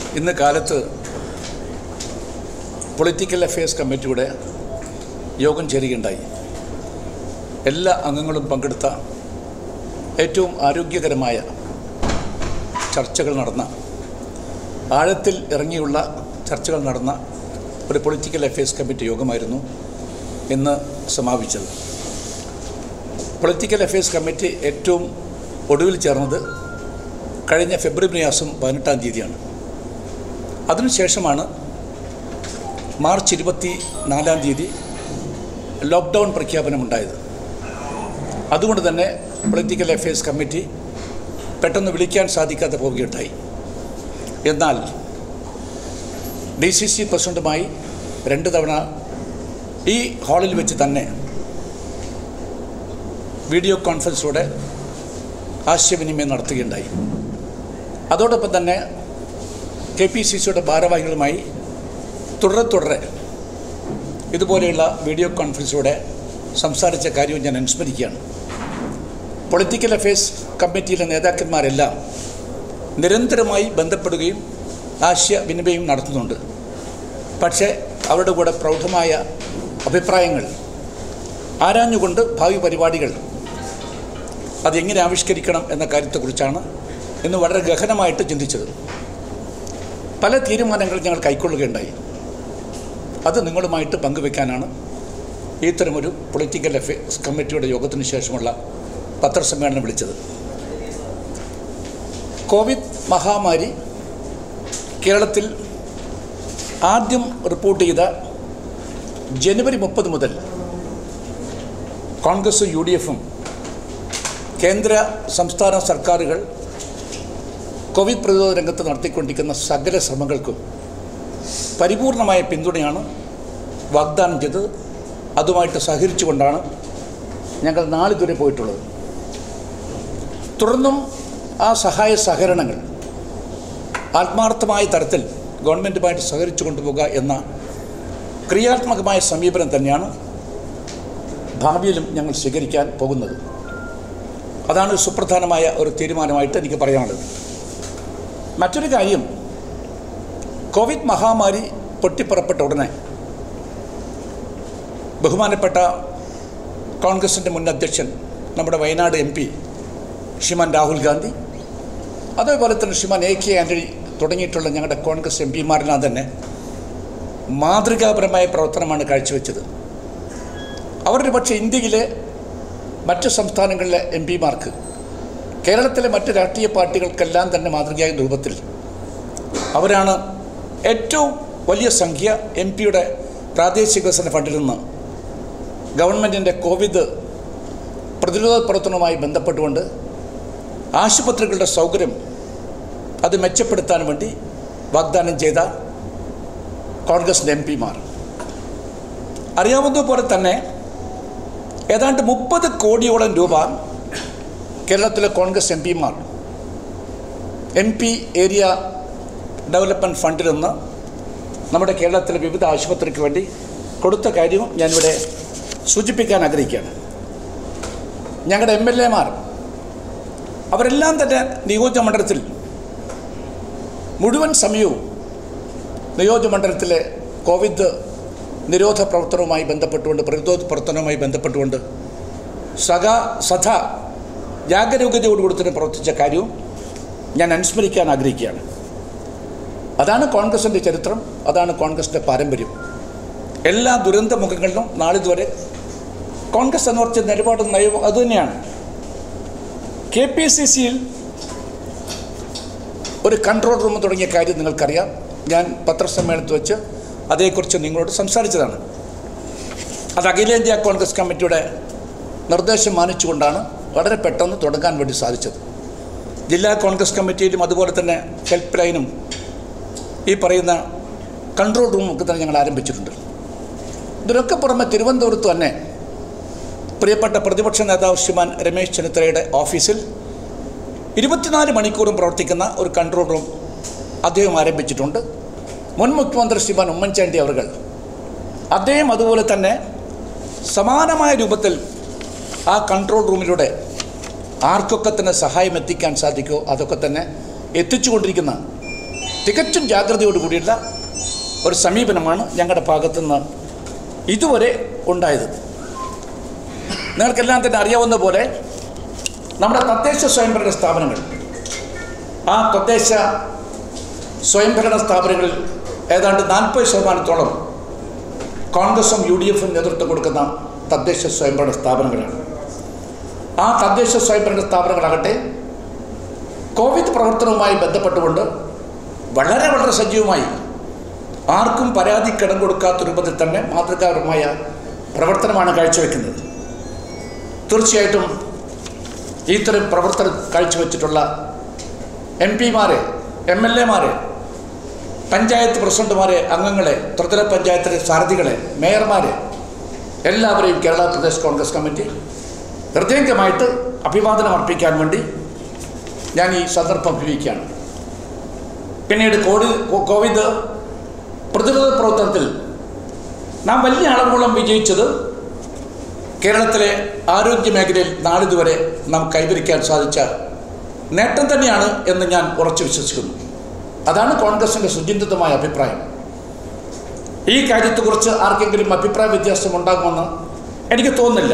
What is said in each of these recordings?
ഇന്ന് കാലത്ത് political affairs കമ്മിറ്റിയുടെ യോഗം ചേരുകയുണ്ടായി എല്ലാ അംഗങ്ങളും പങ്കെടുത്ത ഏറ്റവും ആരോഗ്യകരമായ ചർച്ചകൾ നടന്ന ആഴത്തിൽ ഇറങ്ങിയുള്ള ചർച്ചകൾ നടന്ന ഒരു പൊളിറ്റിക്കൽ അഫയേഴ്സ് കമ്മിറ്റി യോഗമായിരുന്നു ഇന്ന് സമാപിച്ചത് പൊളിറ്റിക്കൽ അഫയേഴ്സ് കമ്മിറ്റി ഏറ്റവും ഒടുവിൽ ചേർന്നത് കഴിഞ്ഞ ഫെബ്രുവരി മാസം പതിനെട്ടാം തീയതിയാണ് അതിനുശേഷമാണ് മാർച്ച് ഇരുപത്തി നാലാം തീയതി ലോക്ക്ഡൗൺ പ്രഖ്യാപനമുണ്ടായത് അതുകൊണ്ട് തന്നെ പൊളിറ്റിക്കൽ അഫയേഴ്സ് കമ്മിറ്റി പെട്ടെന്ന് വിളിക്കാൻ സാധിക്കാതെ പോവുകയുണ്ടായി എന്നാൽ ഡി സി സി പ്രസിഡൻറ്റുമായി രണ്ട് തവണ ഈ ഹാളിൽ വെച്ച് തന്നെ വീഡിയോ കോൺഫറൻസിലൂടെ ആശയവിനിമയം നടത്തുകയുണ്ടായി അതോടൊപ്പം തന്നെ കെ പി സി സിയുടെ ഭാരവാഹികളുമായി തുടരെ തുടരെ ഇതുപോലെയുള്ള വീഡിയോ കോൺഫറൻസിലൂടെ സംസാരിച്ച കാര്യവും ഞാൻ അനുസ്മരിക്കുകയാണ് പൊളിറ്റിക്കൽ അഫയേഴ്സ് കമ്മിറ്റിയിലെ നേതാക്കന്മാരെല്ലാം നിരന്തരമായി ബന്ധപ്പെടുകയും ആശയവിനിമയം നടത്തുന്നുണ്ട് പക്ഷേ അവരുടെ കൂടെ പ്രൗഢമായ അഭിപ്രായങ്ങൾ ആരാഞ്ഞുകൊണ്ട് ഭാവി പരിപാടികൾ അതെങ്ങനെ ആവിഷ്കരിക്കണം എന്ന കാര്യത്തെക്കുറിച്ചാണ് ഇന്ന് വളരെ ഗഹനമായിട്ട് ചിന്തിച്ചത് പല തീരുമാനങ്ങൾ ഞങ്ങൾ കൈക്കൊള്ളുകയുണ്ടായി അത് നിങ്ങളുമായിട്ട് പങ്കുവെക്കാനാണ് ഇത്തരമൊരു പൊളിറ്റിക്കൽ അഫയേഴ്സ് കമ്മിറ്റിയുടെ യോഗത്തിന് ശേഷമുള്ള പത്രസമ്മേളനം വിളിച്ചത് കോവിഡ് മഹാമാരി കേരളത്തിൽ ആദ്യം റിപ്പോർട്ട് ചെയ്ത ജനുവരി മുപ്പത് മുതൽ കോൺഗ്രസും യു ഡി എഫും കേന്ദ്ര സംസ്ഥാന സർക്കാരുകൾ കോവിഡ് പ്രതിരോധ രംഗത്ത് നടത്തിക്കൊണ്ടിരിക്കുന്ന സകല ശ്രമങ്ങൾക്കും പരിപൂർണമായ പിന്തുണയാണ് വാഗ്ദാനം ചെയ്തത് അതുമായിട്ട് സഹകരിച്ചുകൊണ്ടാണ് ഞങ്ങൾ നാളിതുവരെ പോയിട്ടുള്ളത് തുടർന്നും ആ സഹായ സഹകരണങ്ങൾ ആത്മാർത്ഥമായ തരത്തിൽ ഗവൺമെൻറ്റുമായിട്ട് സഹകരിച്ചു കൊണ്ടുപോകുക എന്ന ക്രിയാത്മകമായ സമീപനം തന്നെയാണ് ഭാവിയിലും ഞങ്ങൾ സ്വീകരിക്കാൻ പോകുന്നത് അതാണ് സുപ്രധാനമായ ഒരു തീരുമാനമായിട്ട് എനിക്ക് പറയാനുള്ളത് മറ്റൊരു കാര്യം കോവിഡ് മഹാമാരി പൊട്ടിപ്പുറപ്പെട്ട ഉടനെ ബഹുമാനപ്പെട്ട കോൺഗ്രസിൻ്റെ മുൻ അധ്യക്ഷൻ നമ്മുടെ വയനാട് എം പി ശ്രീമാൻ രാഹുൽ ഗാന്ധി അതേപോലെ തന്നെ ശ്രീമാൻ എ കെ ആൻ്റണി തുടങ്ങിയിട്ടുള്ള ഞങ്ങളുടെ കോൺഗ്രസ് എം പിമാരെല്ലാം തന്നെ മാതൃകാപരമായ പ്രവർത്തനമാണ് കാഴ്ചവെച്ചത് അവരുടെ പക്ഷേ ഇന്ത്യയിലെ മറ്റ് സംസ്ഥാനങ്ങളിലെ എം പിമാർക്ക് കേരളത്തിലെ മറ്റ് രാഷ്ട്രീയ പാർട്ടികൾക്കെല്ലാം തന്നെ മാതൃകയായ രൂപത്തിൽ അവരാണ് ഏറ്റവും വലിയ സംഖ്യ എം പിയുടെ പ്രാദേശിക വികസന ഫണ്ടിൽ നിന്ന് ഗവൺമെൻറ്റിൻ്റെ കോവിഡ് പ്രതിരോധ പ്രവർത്തനവുമായി ബന്ധപ്പെട്ടുകൊണ്ട് ആശുപത്രികളുടെ സൗകര്യം അത് മെച്ചപ്പെടുത്താൻ വേണ്ടി വാഗ്ദാനം ചെയ്ത കോൺഗ്രസിൻ്റെ എം പിമാർ അറിയാവുന്നതുപോലെ തന്നെ ഏതാണ്ട് മുപ്പത് കോടിയോളം രൂപ കേരളത്തിലെ കോൺഗ്രസ് എം പിമാർ എം പി ഏരിയ ഡെവലപ്മെൻറ്റ് ഫണ്ടിൽ നിന്ന് നമ്മുടെ കേരളത്തിലെ വിവിധ ആശുപത്രിക്ക് വേണ്ടി കൊടുത്ത കാര്യവും ഞാനിവിടെ സൂചിപ്പിക്കാൻ ആഗ്രഹിക്കുകയാണ് ഞങ്ങളുടെ എം എൽ എമാർ അവരെല്ലാം തന്നെ നിയോജകമണ്ഡലത്തിൽ മുഴുവൻ സമയവും നിയോജകമണ്ഡലത്തിലെ കോവിഡ് നിരോധ പ്രവർത്തനവുമായി ബന്ധപ്പെട്ടുകൊണ്ട് പ്രതിരോധ പ്രവർത്തനവുമായി ബന്ധപ്പെട്ടുകൊണ്ട് സഖാ സഥ ജാഗരൂകതയോടുകൂടി തന്നെ പ്രവർത്തിച്ച കാര്യവും ഞാൻ അനുസ്മരിക്കാൻ ആഗ്രഹിക്കുകയാണ് അതാണ് കോൺഗ്രസിൻ്റെ ചരിത്രം അതാണ് കോൺഗ്രസിൻ്റെ പാരമ്പര്യം എല്ലാ ദുരന്ത മുഖങ്ങളിലും നാളിതുവരെ കോൺഗ്രസ് എന്ന് പറഞ്ഞ നിലപാടും നയവും അതുതന്നെയാണ് കെ പി സി സിയിൽ ഒരു കൺട്രോൾ റൂം തുടങ്ങിയ കാര്യം നിങ്ങൾക്കറിയാം ഞാൻ പത്രസമ്മേളനത്തിൽ വെച്ച് അതേക്കുറിച്ച് നിങ്ങളോട് സംസാരിച്ചതാണ് അത് അഖിലേന്ത്യാ കോൺഗ്രസ് കമ്മിറ്റിയുടെ നിർദ്ദേശം മാനിച്ചുകൊണ്ടാണ് വളരെ പെട്ടെന്ന് തുടങ്ങാൻ വേണ്ടി സാധിച്ചത് ജില്ലാ കോൺഗ്രസ് കമ്മിറ്റിയിലും അതുപോലെ തന്നെ ഹെൽപ്പ് ലൈനും ഈ പറയുന്ന കൺട്രോൾ റൂമും ഒക്കെ തന്നെ ഞങ്ങൾ ആരംഭിച്ചിട്ടുണ്ട് ഇതിനൊക്കെ പുറമെ തിരുവനന്തപുരത്ത് തന്നെ പ്രിയപ്പെട്ട പ്രതിപക്ഷ നേതാവ് ശ്രീമാൻ രമേശ് ചെന്നിത്തലയുടെ ഓഫീസിൽ ഇരുപത്തിനാല് മണിക്കൂറും പ്രവർത്തിക്കുന്ന ഒരു കൺട്രോൾ റൂം അദ്ദേഹം ആരംഭിച്ചിട്ടുണ്ട് മുൻ മുഖ്യമന്ത്രി ശ്രീമാൻ ഉമ്മൻചാണ്ടി അവർ അദ്ദേഹം അതുപോലെ തന്നെ സമാനമായ രൂപത്തിൽ ആ കൺട്രോൾ റൂമിലൂടെ ആർക്കൊക്കെ തന്നെ സഹായം എത്തിക്കാൻ സാധിക്കുമോ അതൊക്കെ തന്നെ എത്തിച്ചുകൊണ്ടിരിക്കുന്ന തികച്ചും ജാഗ്രതയോട് കൂടിയുള്ള ഒരു സമീപനമാണ് ഞങ്ങളുടെ ഭാഗത്തുനിന്ന് ഇതുവരെ ഉണ്ടായത് നിങ്ങൾക്കെല്ലാം തന്നെ അറിയാവുന്ന പോലെ നമ്മുടെ തദ്ദേശ സ്വയംഭരണ സ്ഥാപനങ്ങൾ ആ തദ്ദേശ സ്വയംഭരണ സ്ഥാപനങ്ങളിൽ ഏതാണ്ട് നാൽപ്പത് ശതമാനത്തോളം കോൺഗ്രസും യു ഡി എഫും നേതൃത്വം കൊടുക്കുന്ന തദ്ദേശ സ്വയംഭരണ സ്ഥാപനങ്ങളാണ് ആ തദ്ദേശ സ്വയംഭരണ സ്ഥാപനങ്ങളാകട്ടെ കോവിഡ് പ്രവർത്തനവുമായി ബന്ധപ്പെട്ടുകൊണ്ട് വളരെ വളരെ സജീവമായി ആർക്കും പരാതി കിടം കൊടുക്കാത്ത രൂപത്തിൽ തന്നെ മാതൃകാപരമായ പ്രവർത്തനമാണ് കാഴ്ചവെക്കുന്നത് തീർച്ചയായിട്ടും ഇത്തരം പ്രവർത്തനം കാഴ്ചവെച്ചിട്ടുള്ള എം പിമാരെ എം എൽ എമാരെ പഞ്ചായത്ത് പ്രസിഡന്റുമാരെ അംഗങ്ങളെ ത്രിതല പഞ്ചായത്തിലെ സാരഥികളെ മേയർമാരെ എല്ലാവരെയും കേരള പ്രദേശ് കോൺഗ്രസ് കമ്മിറ്റി ഹൃദയംഗമായിട്ട് അഭിവാദനം അർപ്പിക്കാൻ വേണ്ടി ഞാൻ ഈ സന്ദർഭം ഉപയോഗിക്കുകയാണ് പിന്നീട് കോവിഡ് കോവിഡ് പ്രതിരോധ പ്രവർത്തനത്തിൽ നാം വലിയ അളവോളം വിജയിച്ചത് കേരളത്തിലെ ആരോഗ്യ മേഖലയിൽ നാളിതുവരെ നാം കൈവരിക്കാൻ സാധിച്ച നേട്ടം തന്നെയാണ് എന്ന് ഞാൻ ഉറച്ചു വിശ്വസിക്കുന്നു അതാണ് കോൺഗ്രസിൻ്റെ സുചിന്തിതമായ അഭിപ്രായം ഈ കാര്യത്തെക്കുറിച്ച് ആർക്കെങ്കിലും അഭിപ്രായ വ്യത്യാസം ഉണ്ടാകുമെന്ന് എനിക്ക് തോന്നുന്നില്ല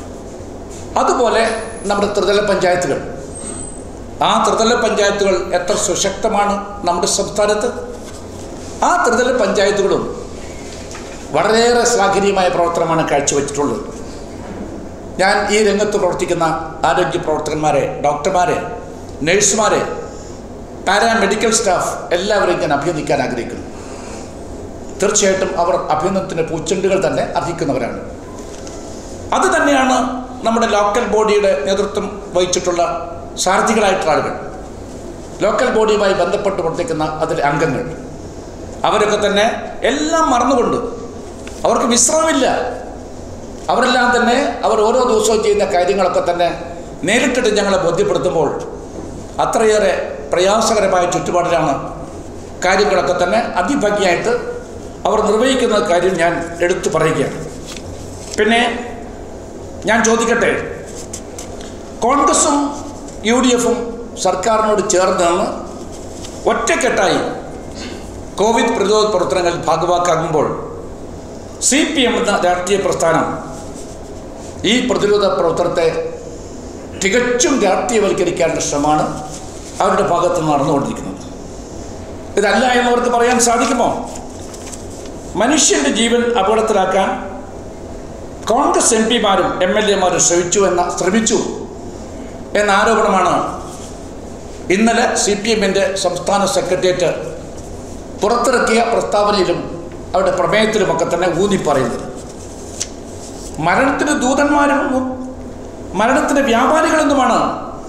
അതുപോലെ നമ്മുടെ ത്രിതല പഞ്ചായത്തുകൾ ആ ത്രിതല പഞ്ചായത്തുകൾ എത്ര സുശക്തമാണ് നമ്മുടെ സംസ്ഥാനത്ത് ആ ത്രിതല പഞ്ചായത്തുകളും വളരെയേറെ ശ്ലാഘനീയമായ പ്രവർത്തനമാണ് കാഴ്ചവെച്ചിട്ടുള്ളത് ഞാൻ ഈ രംഗത്ത് പ്രവർത്തിക്കുന്ന ആരോഗ്യ പ്രവർത്തകന്മാരെ ഡോക്ടർമാരെ നഴ്സുമാരെ പാരാമെഡിക്കൽ സ്റ്റാഫ് എല്ലാവരെയും ഞാൻ അഭിനന്ദിക്കാൻ ആഗ്രഹിക്കുന്നു തീർച്ചയായിട്ടും അവർ അഭിനന്ദനത്തിന് പൂച്ചെണ്ടുകൾ തന്നെ അർഹിക്കുന്നവരാണ് അത് തന്നെയാണ് നമ്മുടെ ലോക്കൽ ബോഡിയുടെ നേതൃത്വം വഹിച്ചിട്ടുള്ള സാരഥികളായിട്ടുള്ള ആളുകൾ ലോക്കൽ ബോഡിയുമായി ബന്ധപ്പെട്ട് പ്രവർത്തിക്കുന്ന അതിലെ അംഗങ്ങൾ അവരൊക്കെ തന്നെ എല്ലാം മറന്നുകൊണ്ട് അവർക്ക് വിശ്രമമില്ല അവരെല്ലാം തന്നെ അവർ ഓരോ ദിവസവും ചെയ്യുന്ന കാര്യങ്ങളൊക്കെ തന്നെ നേരിട്ടിട്ട് ഞങ്ങളെ ബോധ്യപ്പെടുത്തുമ്പോൾ അത്രയേറെ പ്രയാസകരമായ ചുറ്റുപാടിലാണ് കാര്യങ്ങളൊക്കെ തന്നെ അതിഭംഗിയായിട്ട് അവർ നിർവഹിക്കുന്ന കാര്യം ഞാൻ എടുത്തു പറയുകയാണ് പിന്നെ ഞാൻ ചോദിക്കട്ടെ കോൺഗ്രസും യു ഡി എഫും സർക്കാരിനോട് ചേർന്ന് നിന്ന് ഒറ്റക്കെട്ടായി കോവിഡ് പ്രതിരോധ പ്രവർത്തനങ്ങളിൽ ഭാഗവാക്കാകുമ്പോൾ സി പി എം എന്ന രാഷ്ട്രീയ പ്രസ്ഥാനം ഈ പ്രതിരോധ പ്രവർത്തനത്തെ തികച്ചും രാഷ്ട്രീയവൽക്കരിക്കാനുള്ള ശ്രമമാണ് അവരുടെ ഭാഗത്ത് നിന്ന് നടന്നുകൊണ്ടിരിക്കുന്നത് ഇതല്ല എന്നവർക്ക് പറയാൻ സാധിക്കുമോ മനുഷ്യൻ്റെ ജീവൻ അപകടത്തിലാക്കാൻ കോൺഗ്രസ് എം പിമാരും എം എൽ എമാരും ശ്രമിച്ചു എന്ന ശ്രമിച്ചു എന്ന ആരോപണമാണ് ഇന്നലെ സി പി എമ്മിൻ്റെ സംസ്ഥാന സെക്രട്ടേറിയറ്റ് പുറത്തിറക്കിയ പ്രസ്താവനയിലും അവരുടെ പ്രമേയത്തിലുമൊക്കെ തന്നെ ഊന്നി പറയുന്നത് മരണത്തിന് ദൂതന്മാരെന്നും മരണത്തിന് വ്യാപാരികളെന്നുമാണ്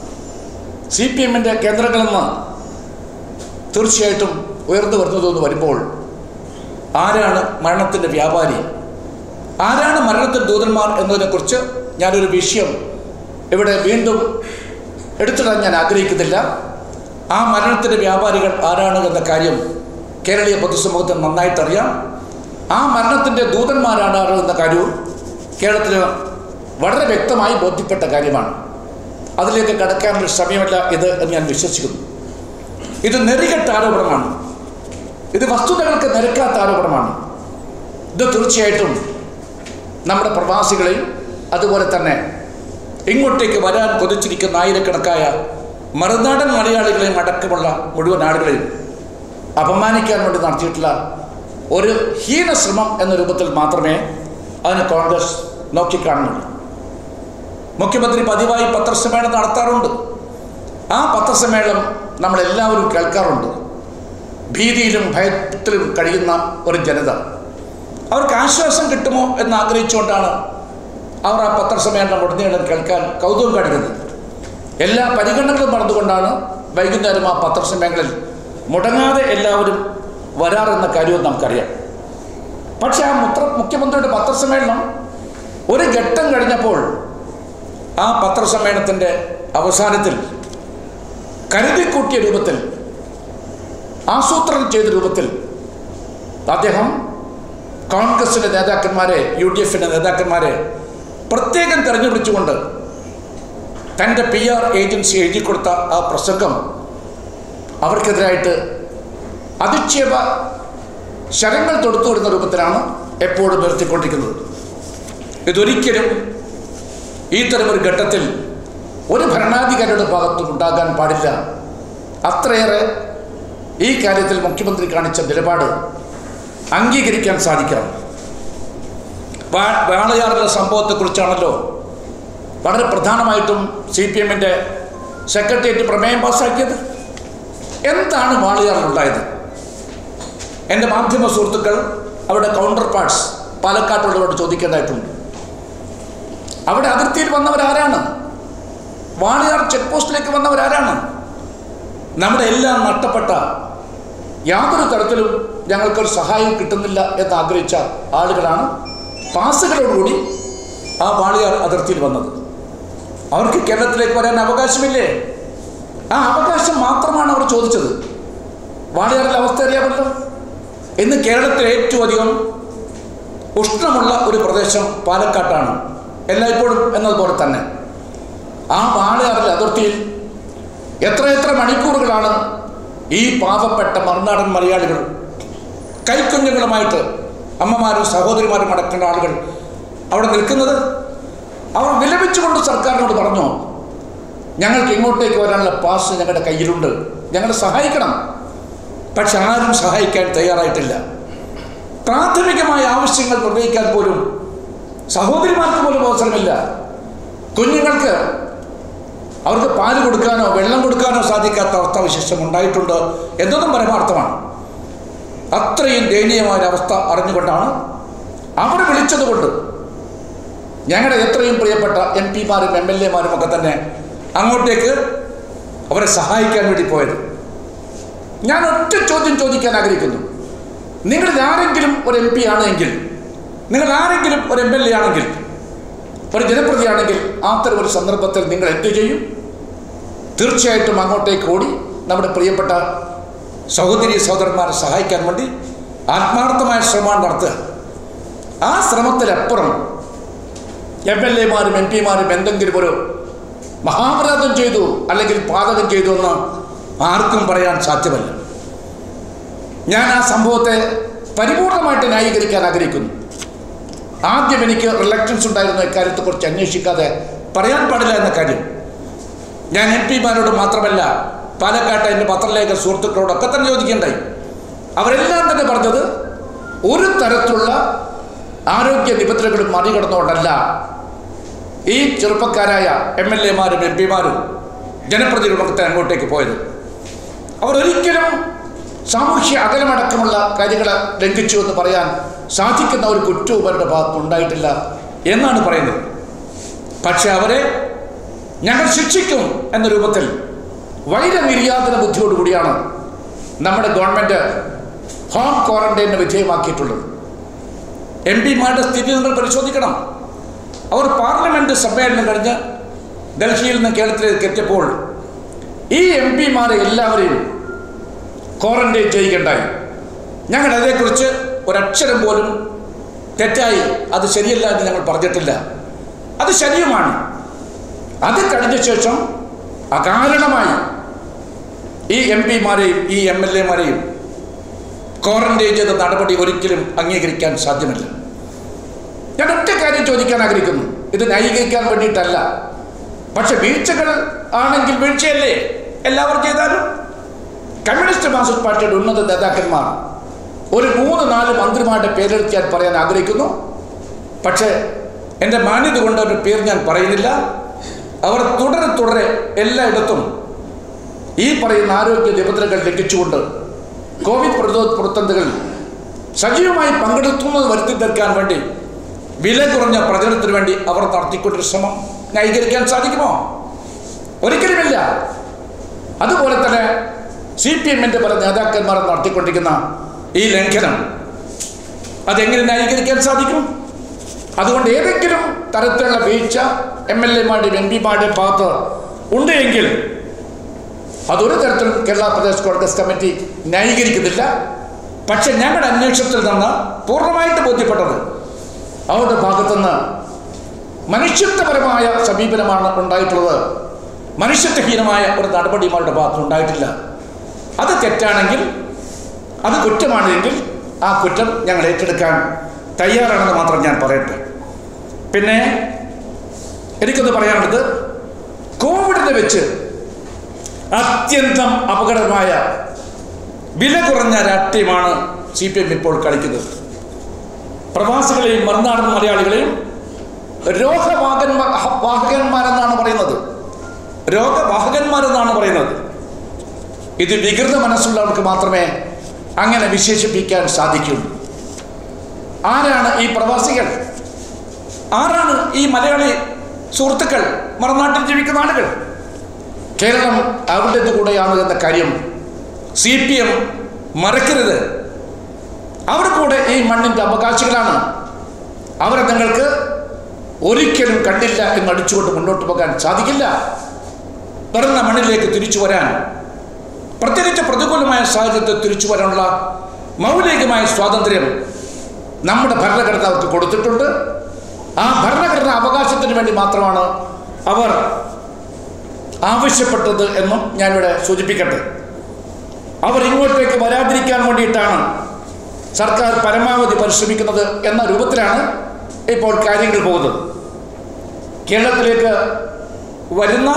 സി പി എമ്മിൻ്റെ കേന്ദ്രങ്ങളിൽ നിന്ന് തീർച്ചയായിട്ടും ഉയർന്നു വരുന്നതെന്ന് വരുമ്പോൾ ആരാണ് മരണത്തിൻ്റെ വ്യാപാരി ആരാണ് മരണത്തിൻ്റെ ദൂതന്മാർ എന്നതിനെക്കുറിച്ച് ഞാനൊരു വിഷയം ഇവിടെ വീണ്ടും എടുത്തിടാൻ ഞാൻ ആഗ്രഹിക്കുന്നില്ല ആ മരണത്തിൻ്റെ വ്യാപാരികൾ ആരാണ് എന്ന കാര്യം കേരളീയ പൊതുസമൂഹത്തിന് നന്നായിട്ടറിയാം ആ മരണത്തിൻ്റെ ദൂതന്മാരാണ് ആര് എന്ന കാര്യവും കേരളത്തിൽ വളരെ വ്യക്തമായി ബോധ്യപ്പെട്ട കാര്യമാണ് അതിലേക്ക് കടക്കാനുള്ള സമയമല്ല ഇത് എന്ന് ഞാൻ വിശ്വസിക്കുന്നു ഇത് നെറികെട്ട ആരോപണമാണ് ഇത് വസ്തുതകൾക്ക് നിരക്കാത്ത ആരോപണമാണ് ഇത് തീർച്ചയായിട്ടും നമ്മുടെ പ്രവാസികളെയും അതുപോലെ തന്നെ ഇങ്ങോട്ടേക്ക് വരാൻ കൊതിച്ചിരിക്കുന്ന ആയിരക്കണക്കായ മറുനാടൻ മലയാളികളെയും അടക്കമുള്ള മുഴുവൻ ആളുകളെയും അപമാനിക്കാൻ വേണ്ടി നടത്തിയിട്ടുള്ള ഒരു ഹീനശ്രമം എന്ന രൂപത്തിൽ മാത്രമേ അതിന് കോൺഗ്രസ് നോക്കിക്കാണുന്നുള്ളൂ മുഖ്യമന്ത്രി പതിവായി പത്രസമ്മേളനം നടത്താറുണ്ട് ആ പത്രസമ്മേളനം നമ്മളെല്ലാവരും കേൾക്കാറുണ്ട് ഭീതിയിലും ഭയത്തിലും കഴിയുന്ന ഒരു ജനത അവർക്ക് ആശ്വാസം കിട്ടുമോ എന്ന് ആഗ്രഹിച്ചുകൊണ്ടാണ് അവർ ആ പത്രസമ്മേളനം ഉടനീളം കേൾക്കാൻ കൗതുകം കാണിക്കുന്നത് എല്ലാ പരിഗണനകളും മറന്നുകൊണ്ടാണ് വൈകുന്നേരം ആ പത്രസമ്മേളനങ്ങളിൽ മുടങ്ങാതെ എല്ലാവരും വരാറെന്ന കാര്യവും നമുക്കറിയാം പക്ഷേ ആ മുത്ര മുഖ്യമന്ത്രിയുടെ പത്രസമ്മേളനം ഒരു ഘട്ടം കഴിഞ്ഞപ്പോൾ ആ പത്രസമ്മേളനത്തിൻ്റെ അവസാനത്തിൽ കരുതിക്കൂട്ടിയ രൂപത്തിൽ ആസൂത്രണം ചെയ്ത രൂപത്തിൽ അദ്ദേഹം കോൺഗ്രസിൻ്റെ നേതാക്കന്മാരെ യു ഡി എഫിൻ്റെ നേതാക്കന്മാരെ പ്രത്യേകം തെരഞ്ഞെടുത്തുകൊണ്ട് തൻ്റെ പി ആർ ഏജൻസി എഴുതി കൊടുത്ത ആ പ്രസംഗം അവർക്കെതിരായിട്ട് അധിക്ഷേപ ശരങ്ങൾ തൊടുത്തു വിടുന്ന രൂപത്തിലാണ് എപ്പോഴും നിർത്തിക്കൊണ്ടിരിക്കുന്നത് ഇതൊരിക്കലും ഇത്തരമൊരു ഘട്ടത്തിൽ ഒരു ഭരണാധികാരിയുടെ ഭാഗത്തും ഉണ്ടാകാൻ പാടില്ല അത്രയേറെ ഈ കാര്യത്തിൽ മുഖ്യമന്ത്രി കാണിച്ച നിലപാട് അംഗീകരിക്കാൻ സാധിക്കണം വാ- വാളയാറിലെ സംഭവത്തെക്കുറിച്ചാണല്ലോ വളരെ പ്രധാനമായിട്ടും സി പി എമ്മിൻ്റെ സെക്രട്ടേറിയറ്റ് പ്രമേയം പാസ്സാക്കിയത് എന്താണ് വാളയാറിലുണ്ടായത് എൻ്റെ മാധ്യമ സുഹൃത്തുക്കൾ അവരുടെ കൗണ്ടർ പാർട്സ് പാലക്കാട്ടുള്ളവരോട് ചോദിക്കേണ്ടതായിട്ടുണ്ട് അവിടെ അതിർത്തിയിൽ വന്നവരാരാണ് വാളിയാർ ചെക്ക് പോസ്റ്റിലേക്ക് വന്നവരാരാണ് നമ്മുടെ എല്ലാം നഷ്ടപ്പെട്ട യാതൊരു തരത്തിലും ഞങ്ങൾക്കൊരു സഹായം കിട്ടുന്നില്ല എന്ന് ആഗ്രഹിച്ച ആളുകളാണ് പാസുകളോടുകൂടി ആ വാളിയാർ അതിർത്തിയിൽ വന്നത് അവർക്ക് കേരളത്തിലേക്ക് വരാൻ അവകാശമില്ലേ ആ അവകാശം മാത്രമാണ് അവർ ചോദിച്ചത് വാളിയാറിലെ അവസ്ഥ അറിയാമല്ലോ ഇന്ന് കേരളത്തിൽ ഏറ്റവും അധികം ഉഷ്ണമുള്ള ഒരു പ്രദേശം പാലക്കാട്ടാണ് എല്ലായ്പ്പോഴും എന്നതുപോലെ തന്നെ ആ വാളയാറിലെ അതിർത്തിയിൽ എത്ര എത്ര മണിക്കൂറുകളാണ് ഈ പാവപ്പെട്ട മറുനാടൻ മലയാളികൾ കൈക്കുഞ്ഞുങ്ങളുമായിട്ട് അമ്മമാരും സഹോദരിമാരും അടക്കേണ്ട ആളുകൾ അവിടെ നിൽക്കുന്നത് അവർ വിലപിച്ചുകൊണ്ട് സർക്കാരിനോട് പറഞ്ഞു ഞങ്ങൾക്ക് ഇങ്ങോട്ടേക്ക് വരാനുള്ള പാസ് ഞങ്ങളുടെ കയ്യിലുണ്ട് ഞങ്ങളെ സഹായിക്കണം പക്ഷെ ആരും സഹായിക്കാൻ തയ്യാറായിട്ടില്ല പ്രാഥമികമായ ആവശ്യങ്ങൾ നിർവഹിക്കാൻ പോലും സഹോദരിമാർക്ക് പോലും അവസരമില്ല കുഞ്ഞുങ്ങൾക്ക് അവർക്ക് പാല് കൊടുക്കാനോ വെള്ളം കൊടുക്കാനോ സാധിക്കാത്ത അവസ്ഥാവിശേഷം ഉണ്ടായിട്ടുണ്ട് എന്നതും പരമാർത്ഥമാണ് അത്രയും ദയനീയമായ ഒരു അവസ്ഥ അറിഞ്ഞുകൊണ്ടാണ് അവർ വിളിച്ചതുകൊണ്ട് ഞങ്ങളുടെ എത്രയും പ്രിയപ്പെട്ട എം പിമാരും എം എൽ എമാരും ഒക്കെ തന്നെ അങ്ങോട്ടേക്ക് അവരെ സഹായിക്കാൻ വേണ്ടി പോയത് ഞാൻ ഒറ്റ ചോദ്യം ചോദിക്കാൻ ആഗ്രഹിക്കുന്നു നിങ്ങളിൽ ആരെങ്കിലും ഒരു എം പി ആണെങ്കിൽ നിങ്ങൾ ആരെങ്കിലും ഒരു എം എൽ എ ആണെങ്കിൽ ഒരു ജനപ്രതിയാണെങ്കിൽ അത്തരം ഒരു സന്ദർഭത്തിൽ നിങ്ങൾ എന്ത് ചെയ്യും തീർച്ചയായിട്ടും അങ്ങോട്ടേക്ക് ഓടി നമ്മുടെ പ്രിയപ്പെട്ട സഹോദരി സഹോദരന്മാരെ സഹായിക്കാൻ വേണ്ടി ആത്മാർത്ഥമായ ശ്രമമാണ് നടത്തുക ആ ശ്രമത്തിലപ്പുറം എം എൽ എമാരും എം പിമാരും എന്തെങ്കിലും ഒരു മഹാപരാധം ചെയ്തു അല്ലെങ്കിൽ പാതകം ചെയ്തു എന്ന് ആർക്കും പറയാൻ സാധ്യമല്ല ഞാൻ ആ സംഭവത്തെ പരിപൂർണമായിട്ട് ന്യായീകരിക്കാൻ ആഗ്രഹിക്കുന്നു ആദ്യം എനിക്ക് റിലക്റ്റൻസ് ഉണ്ടായിരുന്നു ഇക്കാര്യത്തെക്കുറിച്ച് അന്വേഷിക്കാതെ പറയാൻ പാടില്ല എന്ന കാര്യം ഞാൻ എം പിമാരോട് മാത്രമല്ല പാലക്കാട്ടെ എൻ്റെ പത്രലേഖ സുഹൃത്തുക്കളോടൊക്കെ തന്നെ ചോദിക്കേണ്ടായി അവരെല്ലാം തന്നെ പറഞ്ഞത് ഒരു തരത്തിലുള്ള ആരോഗ്യ നിബന്ധനകളും മറികടന്നുകൊണ്ടല്ല ഈ ചെറുപ്പക്കാരായ എം എൽ എമാരും എം പിമാരും ജനപ്രതിനിധികളൊക്കെ അങ്ങോട്ടേക്ക് പോയത് അവർ ഒരിക്കലും സാമൂഹ്യ അകലമടക്കമുള്ള കാര്യങ്ങളെ ലംഘിച്ചു എന്ന് പറയാൻ സാധിക്കുന്ന ഒരു കുറ്റവും അവരുടെ ഭാഗത്ത് ഉണ്ടായിട്ടില്ല എന്നാണ് പറയുന്നത് പക്ഷെ അവരെ ഞങ്ങൾ ശിക്ഷിക്കും എന്ന രൂപത്തിൽ വൈരനിര്യാതന ബുദ്ധിയോടുകൂടിയാണ് നമ്മുടെ ഗവൺമെൻറ് ഹോം ക്വാറന്റൈനിന് വിധേയമാക്കിയിട്ടുള്ളത് എം പിമാരുടെ സ്ഥിതി നിങ്ങൾ പരിശോധിക്കണം അവർ പാർലമെൻറ്റ് സമ്മേളനം കഴിഞ്ഞ് ഡൽഹിയിൽ നിന്ന് കേരളത്തിലേക്ക് എത്തിയപ്പോൾ ഈ എം പിമാരെ എല്ലാവരെയും ക്വാറന്റൈൻ ചെയ്യുകയുണ്ടായി ഞങ്ങൾ അതേക്കുറിച്ച് ഒരക്ഷരം പോലും തെറ്റായി അത് ശരിയല്ല എന്ന് ഞങ്ങൾ പറഞ്ഞിട്ടില്ല അത് ശരിയുമാണ് അത് കഴിഞ്ഞ ശേഷം അകാരണമായി ഈ എം പിമാരെയും ഈ എം എൽ എമാരെയും ക്വാറന്റൈൻ ചെയ്ത നടപടി ഒരിക്കലും അംഗീകരിക്കാൻ സാധ്യമല്ല ഞാൻ ഒറ്റ കാര്യം ചോദിക്കാൻ ആഗ്രഹിക്കുന്നു ഇത് ന്യായീകരിക്കാൻ വേണ്ടിയിട്ടല്ല പക്ഷെ വീഴ്ചകൾ ആണെങ്കിൽ വീഴ്ചയല്ലേ എല്ലാവരും ചെയ്താലും കമ്മ്യൂണിസ്റ്റ് മാർക്സിസ്റ്റ് പാർട്ടിയുടെ ഉന്നത നേതാക്കന്മാർ ഒരു മൂന്ന് നാല് മന്ത്രിമാരുടെ പേരെടുത്ത് ഞാൻ പറയാൻ ആഗ്രഹിക്കുന്നു പക്ഷേ എൻ്റെ മാന്യത കൊണ്ട് അവരുടെ പേര് ഞാൻ പറയുന്നില്ല അവർ തുടരെ തുടരെ എല്ലായിടത്തും ഈ പറയുന്ന ആരോഗ്യ നിബന്ധനകൾ ലംഘിച്ചുകൊണ്ട് കോവിഡ് പ്രതിരോധ പ്രവർത്തനങ്ങളിൽ സജീവമായി പങ്കെടുത്തുന്നത് വരുത്തി തീർക്കാൻ വേണ്ടി വില കുറഞ്ഞ പ്രചരണത്തിന് വേണ്ടി അവർ നടത്തിക്കൊണ്ടൊരു ശ്രമം ന്യായീകരിക്കാൻ സാധിക്കുമോ ഒരിക്കലുമില്ല അതുപോലെ തന്നെ സി പി എമ്മിൻ്റെ പല നേതാക്കന്മാർ നടത്തിക്കൊണ്ടിരിക്കുന്ന ഈ ലംഘനം അതെങ്ങനെ ന്യായീകരിക്കാൻ സാധിക്കും അതുകൊണ്ട് ഏതെങ്കിലും തരത്തിലുള്ള വീഴ്ച എം എൽ എമാരുടെയും എം പിമാരുടെയും ഭാഗത്ത് ഉണ്ട് എങ്കിൽ അതൊരു തരത്തിലും കേരള പ്രദേശ് കോൺഗ്രസ് കമ്മിറ്റി ന്യായീകരിക്കുന്നില്ല പക്ഷെ ഞങ്ങളുടെ അന്വേഷണത്തിൽ നിന്ന് പൂർണ്ണമായിട്ട് ബോധ്യപ്പെട്ടത് അവരുടെ ഭാഗത്തുനിന്ന് മനുഷ്യത്വപരമായ സമീപനമാണ് ഉണ്ടായിട്ടുള്ളത് മനുഷ്യത്വഹീനമായ ഒരു നടപടിയും അവരുടെ ഭാഗത്ത് ഉണ്ടായിട്ടില്ല അത് തെറ്റാണെങ്കിൽ അത് കുറ്റമാണ് എങ്കിൽ ആ കുറ്റം ഞങ്ങൾ ഏറ്റെടുക്കാൻ തയ്യാറാണെന്ന് മാത്രം ഞാൻ പറയട്ടെ പിന്നെ എനിക്കൊന്ന് പറയാനുള്ളത് കോവിഡിനെ വെച്ച് അത്യന്തം അപകടമായ വില കുറഞ്ഞ രാഷ്ട്രീയമാണ് സി പി എം ഇപ്പോൾ കളിക്കുന്നത് പ്രവാസികളെയും മറുനാടൻ മലയാളികളെയും രോഗവാഹകന്മാർ വാഹകന്മാരെന്നാണ് പറയുന്നത് രോഗവാഹകന്മാരെന്നാണ് പറയുന്നത് ഇത് വികൃത മനസ്സുള്ളവർക്ക് മാത്രമേ അങ്ങനെ വിശേഷിപ്പിക്കാൻ സാധിക്കുള്ളൂ ആരാണ് ഈ പ്രവാസികൾ ആരാണ് ഈ മലയാളി സുഹൃത്തുക്കൾ മറുനാട്ടിൽ ജീവിക്കുന്ന ആളുകൾ കേരളം അവരുടേത് കൂടെയാണ് എന്ന കാര്യം സി പി എം മറക്കരുത് അവർ കൂടെ ഈ മണ്ണിൻ്റെ അവകാശികളാണ് അവരെ നിങ്ങൾക്ക് ഒരിക്കലും കണ്ടില്ല എന്ന് അടിച്ചുകൊണ്ട് മുന്നോട്ട് പോകാൻ സാധിക്കില്ല പിറന്ന മണ്ണിലേക്ക് തിരിച്ചു വരാൻ പ്രത്യേകിച്ച് പ്രതികൂലമായ സാഹചര്യത്തിൽ തിരിച്ചു വരാനുള്ള മൗലികമായ സ്വാതന്ത്ര്യം നമ്മുടെ ഭരണഘടന അവർക്ക് കൊടുത്തിട്ടുണ്ട് ആ ഭരണഘടന അവകാശത്തിന് വേണ്ടി മാത്രമാണ് അവർ ആവശ്യപ്പെട്ടത് എന്നും ഞാനിവിടെ സൂചിപ്പിക്കട്ടെ അവർ ഇങ്ങോട്ടേക്ക് വരാതിരിക്കാൻ വേണ്ടിയിട്ടാണ് സർക്കാർ പരമാവധി പരിശ്രമിക്കുന്നത് എന്ന രൂപത്തിലാണ് ഇപ്പോൾ കാര്യങ്ങൾ പോകുന്നത് കേരളത്തിലേക്ക് വരുന്ന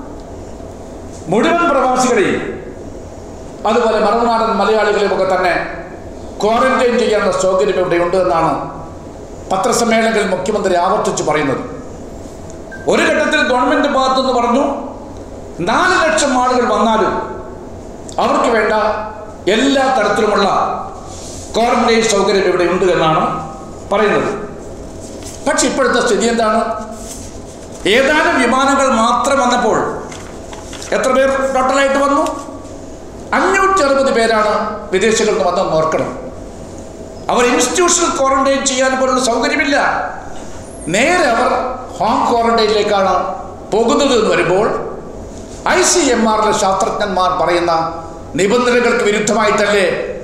മുഴുവൻ പ്രവാസികളെയും അതുപോലെ മറുനാടൻ മലയാളികളെയും ഒക്കെ തന്നെ ക്വാറന്റൈൻ ചെയ്യാനുള്ള സൗകര്യം ഇവിടെ ഉണ്ട് എന്നാണ് പത്രസമ്മേളനങ്ങളിൽ മുഖ്യമന്ത്രി ആവർത്തിച്ച് പറയുന്നത് ഒരു ഘട്ടത്തിൽ ഗവൺമെന്റ് ഭാഗത്തുനിന്ന് പറഞ്ഞു നാല് ലക്ഷം ആളുകൾ വന്നാലും അവർക്ക് വേണ്ട എല്ലാ തരത്തിലുമുള്ള ക്വാറന്റൈൻ സൗകര്യം ഇവിടെ ഉണ്ട് എന്നാണ് പറയുന്നത് പക്ഷെ ഇപ്പോഴത്തെ സ്ഥിതി എന്താണ് ഏതാനും വിമാനങ്ങൾ മാത്രം വന്നപ്പോൾ എത്ര പേർ ടോട്ടലായിട്ട് വന്നു അഞ്ഞൂറ്റി അറുപത് പേരാണ് വിദേശികളിൽ നിന്ന് വന്നെന്ന് ഓർക്കണം അവർ ഇൻസ്റ്റിറ്റ്യൂഷണൽ ക്വാറന്റൈൻ ചെയ്യാൻ പോലുള്ള സൗകര്യമില്ല നേരെ അവർ ഹോം ക്വാറന്റൈനിലേക്കാണ് പോകുന്നത് എന്ന് വരുമ്പോൾ ഐ സി എം ആറിലെ ശാസ്ത്രജ്ഞന്മാർ പറയുന്ന നിബന്ധനകൾക്ക് വിരുദ്ധമായിട്ടല്ലേ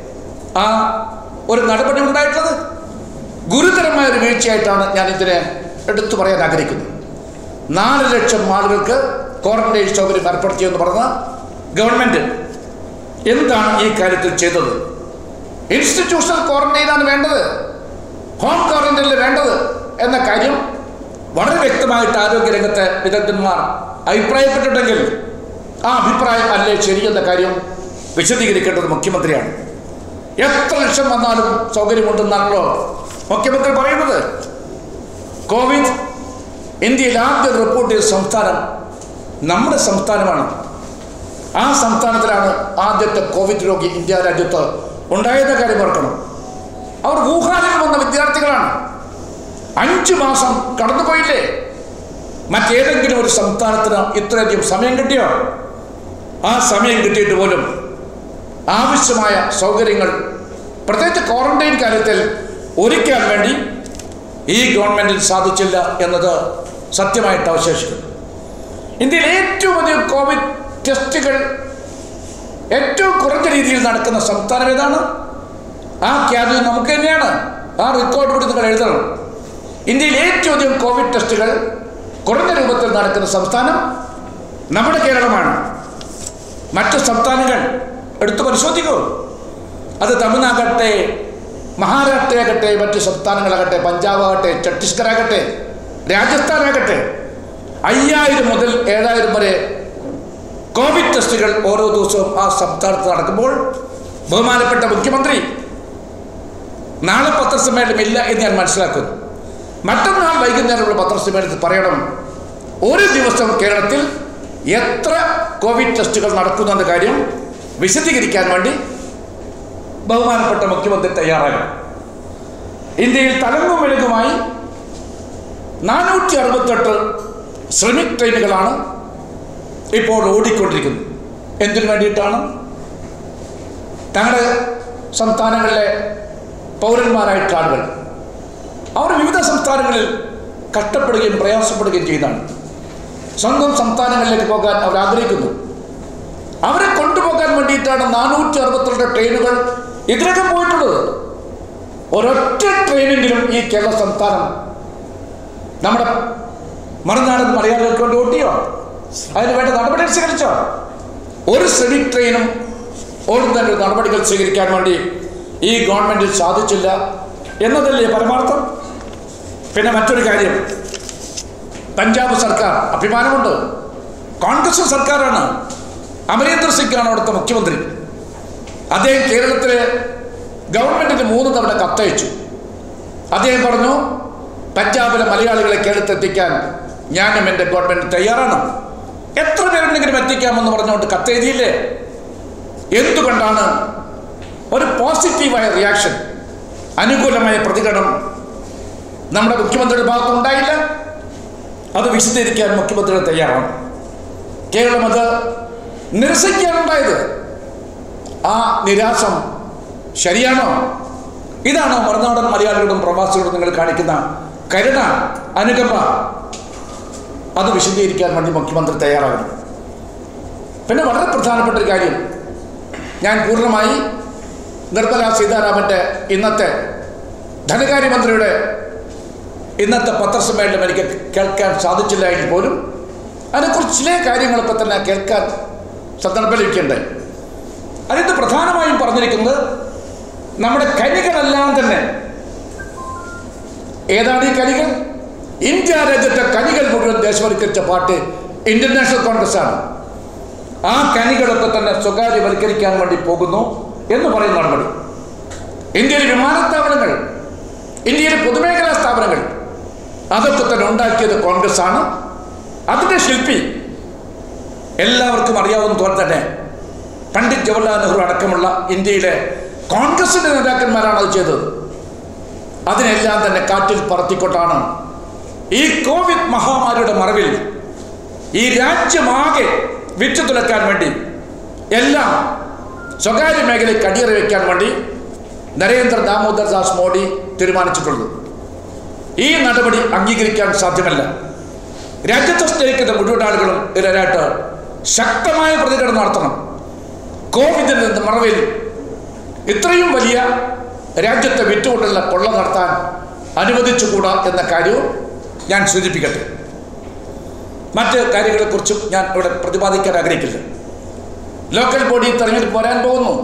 ആ ഒരു നടപടി ഉണ്ടായിട്ടുള്ളത് ഗുരുതരമായ ഒരു വീഴ്ചയായിട്ടാണ് ഞാൻ ഇതിനെ എടുത്തു പറയാൻ ആഗ്രഹിക്കുന്നത് നാല് ലക്ഷം ആളുകൾക്ക് ക്വാറന്റൈൻ സൗകര്യം ഏർപ്പെടുത്തിയെന്ന് പറഞ്ഞ ഗവൺമെന്റ് എന്താണ് ഈ കാര്യത്തിൽ ചെയ്തത് ഇൻസ്റ്റിറ്റ്യൂഷണൽ ക്വാറന്റൈനാണ് വേണ്ടത് ഹോം ക്വാറന്റൈനിൽ വേണ്ടത് എന്ന കാര്യം വളരെ വ്യക്തമായിട്ട് ആരോഗ്യരംഗത്തെ വിദഗ്ധന്മാർ അഭിപ്രായപ്പെട്ടിട്ടുണ്ടെങ്കിൽ ആ അഭിപ്രായം അല്ലേ ശരിയെന്ന കാര്യം വിശദീകരിക്കേണ്ടത് മുഖ്യമന്ത്രിയാണ് എത്ര ലക്ഷം വന്നാലും സൗകര്യമുണ്ടെന്നാണല്ലോ മുഖ്യമന്ത്രി പറയുന്നത് കോവിഡ് ഇന്ത്യയിൽ ആദ്യം റിപ്പോർട്ട് ചെയ്ത സംസ്ഥാനം നമ്മുടെ സംസ്ഥാനമാണ് ആ സംസ്ഥാനത്തിലാണ് ആദ്യത്തെ കോവിഡ് രോഗി ഇന്ത്യ രാജ്യത്ത് ഉണ്ടായത് കാര്യം ഓർക്കണം അവർ വുഹാനിൽ വന്ന വിദ്യാർത്ഥികളാണ് അഞ്ചു മാസം കടന്നുപോയില്ലേ മറ്റേതെങ്കിലും ഒരു സംസ്ഥാനത്തിന് ഇത്രയധികം സമയം കിട്ടിയോ ആ സമയം കിട്ടിയിട്ട് പോലും ആവശ്യമായ സൗകര്യങ്ങൾ പ്രത്യേകിച്ച് ക്വാറന്റൈൻ കാര്യത്തിൽ ഒരുക്കാൻ വേണ്ടി ഈ ഗവൺമെന്റിന് സാധിച്ചില്ല എന്നത് സത്യമായിട്ട് അവശേഷിക്കുന്നു ഇന്ത്യയിൽ ഏറ്റവും അധികം കോവിഡ് ടെസ്റ്റുകൾ ഏറ്റവും കുറഞ്ഞ രീതിയിൽ നടക്കുന്ന സംസ്ഥാനം ഏതാണ് ആ ഖ്യാതി നമുക്ക് തന്നെയാണ് ആ റെക്കോർഡ് കൂടി നിങ്ങൾ എഴുതണം ഇന്ത്യയിൽ ഏറ്റവും അധികം കോവിഡ് ടെസ്റ്റുകൾ കുറഞ്ഞ രൂപത്തിൽ നടക്കുന്ന സംസ്ഥാനം നമ്മുടെ കേരളമാണ് മറ്റു സംസ്ഥാനങ്ങൾ എടുത്തു പരിശോധിക്കൂ അത് തമിഴ്നാടാകട്ടെ മഹാരാഷ്ട്രയാകട്ടെ മറ്റ് സംസ്ഥാനങ്ങളാകട്ടെ പഞ്ചാബ് ആകട്ടെ ഛത്തീസ്ഗഡ് ആകട്ടെ രാജസ്ഥാൻ ആകട്ടെ അയ്യായിരം മുതൽ ഏഴായിരം വരെ കോവിഡ് ടെസ്റ്റുകൾ ഓരോ ദിവസവും ആ സംസ്ഥാനത്ത് നടക്കുമ്പോൾ ബഹുമാനപ്പെട്ട മുഖ്യമന്ത്രി നാളെ പത്രസമ്മേളനം ഇല്ല എന്ന് ഞാൻ മനസ്സിലാക്കുന്നു മറ്റന്നാൾ വൈകുന്നേരമുള്ള പത്രസമ്മേളനത്തിൽ പറയണം ഒരു ദിവസം കേരളത്തിൽ എത്ര കോവിഡ് ടെസ്റ്റുകൾ നടക്കുന്നു എന്ന കാര്യം വിശദീകരിക്കാൻ വേണ്ടി ബഹുമാനപ്പെട്ട മുഖ്യമന്ത്രി തയ്യാറാകണം ഇന്ത്യയിൽ തലങ്ങും വെളുകുമായി നാനൂറ്റി അറുപത്തെട്ട് ശ്രമിക് ട്രെയിനുകളാണ് ഇപ്പോൾ ഓടിക്കൊണ്ടിരിക്കുന്നത് എന്തിനു വേണ്ടിയിട്ടാണ് തങ്ങളുടെ സംസ്ഥാനങ്ങളിലെ പൗരന്മാരായിട്ടുള്ള ആളുകൾ അവർ വിവിധ സംസ്ഥാനങ്ങളിൽ കഷ്ടപ്പെടുകയും പ്രയാസപ്പെടുകയും ചെയ്താണ് സ്വന്തം സംസ്ഥാനങ്ങളിലേക്ക് പോകാൻ അവർ ആഗ്രഹിക്കുന്നു അവരെ കൊണ്ടുപോകാൻ വേണ്ടിയിട്ടാണ് നാനൂറ്റി അറുപത്തിരണ്ട് ട്രെയിനുകൾ ഇതിനകം പോയിട്ടുള്ളത് ഒരൊറ്റ ട്രെയിനെങ്കിലും ഈ കേരള സംസ്ഥാനം നമ്മുടെ മറുനാടൻ മലയാളികൾക്ക് വേണ്ടി ഓട്ടിയോ അതിന് വേണ്ട നടപടി സ്വീകരിച്ചോ ഒരു സെമി ട്രെയിനും ഓടും തന്നെ ഒരു നടപടികൾ സ്വീകരിക്കാൻ വേണ്ടി ഈ ഗവൺമെന്റിൽ സാധിച്ചില്ല എന്നതല്ലേ പരമാർത്ഥം പിന്നെ മറ്റൊരു കാര്യം പഞ്ചാബ് സർക്കാർ അഭിമാനമുണ്ട് കോൺഗ്രസ് സർക്കാരാണ് അമരീന്ദർ സിംഗാണ് അവിടുത്തെ മുഖ്യമന്ത്രി അദ്ദേഹം കേരളത്തിലെ ഗവൺമെന്റിന് മൂന്ന് തവണ കത്തയച്ചു അദ്ദേഹം പറഞ്ഞു പഞ്ചാബിലെ മലയാളികളെ കേരളത്തെത്തിക്കാൻ ഞാനും എൻ്റെ ഗവൺമെന്റ് തയ്യാറാണ് എത്ര പേരുണ്ടെങ്കിലും എത്തിക്കാമെന്ന് പറഞ്ഞുകൊണ്ട് കത്തെഴുതിയില്ലേ എന്തുകൊണ്ടാണ് ഒരു പോസിറ്റീവായ റിയാക്ഷൻ അനുകൂലമായ പ്രതികരണം നമ്മുടെ മുഖ്യമന്ത്രിയുടെ ഭാഗത്ത് ഉണ്ടായില്ല അത് വിശദീകരിക്കാൻ മുഖ്യമന്ത്രി തയ്യാറാണ് കേരളം അത് നിരസിക്കാനുണ്ടായത് ആ നിരാശം ശരിയാണോ ഇതാണോ മറുനാടൻ മലയാളികളും പ്രവാസികളോടും നിങ്ങൾ കാണിക്കുന്ന കരുണ അനുകമ്പ അത് വിശദീകരിക്കാൻ വേണ്ടി മുഖ്യമന്ത്രി തയ്യാറാകണം പിന്നെ വളരെ പ്രധാനപ്പെട്ട ഒരു കാര്യം ഞാൻ പൂർണ്ണമായി നിർമ്മല സീതാരാമൻ്റെ ഇന്നത്തെ ധനകാര്യമന്ത്രിയുടെ ഇന്നത്തെ പത്രസമ്മേളനം എനിക്ക് കേൾക്കാൻ സാധിച്ചില്ല എങ്കിൽ പോലും അതിനെക്കുറിച്ച് ചില കാര്യങ്ങളൊക്കെ തന്നെ കേൾക്കാൻ സന്ദർഭം ലഭിക്കേണ്ടത് അതിന് പ്രധാനമായും പറഞ്ഞിരിക്കുന്നത് നമ്മുടെ കനികളെല്ലാം തന്നെ ഏതാണ് ഈ കനികൾ ഇന്ത്യ രാജ്യത്തെ കനികൾ മുഴുവൻ ദേശവൽക്കരിച്ച പാർട്ടി ഇന്ത്യൻ നാഷണൽ കോൺഗ്രസ് ആണ് ആ കനികളൊക്കെ തന്നെ സ്വകാര്യവൽക്കരിക്കാൻ വേണ്ടി പോകുന്നു എന്ന് പറയുന്ന നടപടി ഇന്ത്യയിലെ വിമാനത്താവളങ്ങൾ ഇന്ത്യയിലെ പൊതുമേഖലാ സ്ഥാപനങ്ങൾ അതൊക്കെ തന്നെ ഉണ്ടാക്കിയത് കോൺഗ്രസ് ആണ് അതിൻ്റെ ശില്പി എല്ലാവർക്കും അറിയാവുന്ന പോലെ തന്നെ പണ്ഡിറ്റ് ജവഹർലാൽ നെഹ്റു അടക്കമുള്ള ഇന്ത്യയിലെ കോൺഗ്രസിന്റെ നേതാക്കന്മാരാണ് അത് ചെയ്തത് അതിനെല്ലാം തന്നെ കാറ്റിൽ പറത്തിക്കൊണ്ടാണ് ഈ കോവിഡ് മഹാമാരിയുടെ മറവിൽ ഈ രാജ്യമാകെ വിറ്റു തുലക്കാൻ വേണ്ടി എല്ലാം സ്വകാര്യ മേഖലയ്ക്ക് അടിയറ വയ്ക്കാൻ വേണ്ടി നരേന്ദ്ര ദാമോദർ ദാസ് മോഡി തീരുമാനിച്ചിട്ടുള്ളത് ഈ നടപടി അംഗീകരിക്കാൻ സാധ്യമല്ല രാജ്യത്തെ സ്നേഹിക്കുന്ന മുഴുവൻ ആളുകളും ഇതിനായിട്ട് ശക്തമായ പ്രതികരണം നടത്തണം കോവിഡിന്റെ മറവിൽ ഇത്രയും വലിയ രാജ്യത്തെ വിറ്റുകൊണ്ടുള്ള കൊള്ള നടത്താൻ അനുവദിച്ചുകൂടാ എന്ന കാര്യവും ഞാൻ സൂചിപ്പിക്കട്ടെ മറ്റ് കാര്യങ്ങളെക്കുറിച്ചും ഞാൻ ഇവിടെ പ്രതിപാദിക്കാൻ ആഗ്രഹിക്കില്ല ലോക്കൽ ബോഡി തെരഞ്ഞെടുപ്പ് വരാൻ പോകുന്നു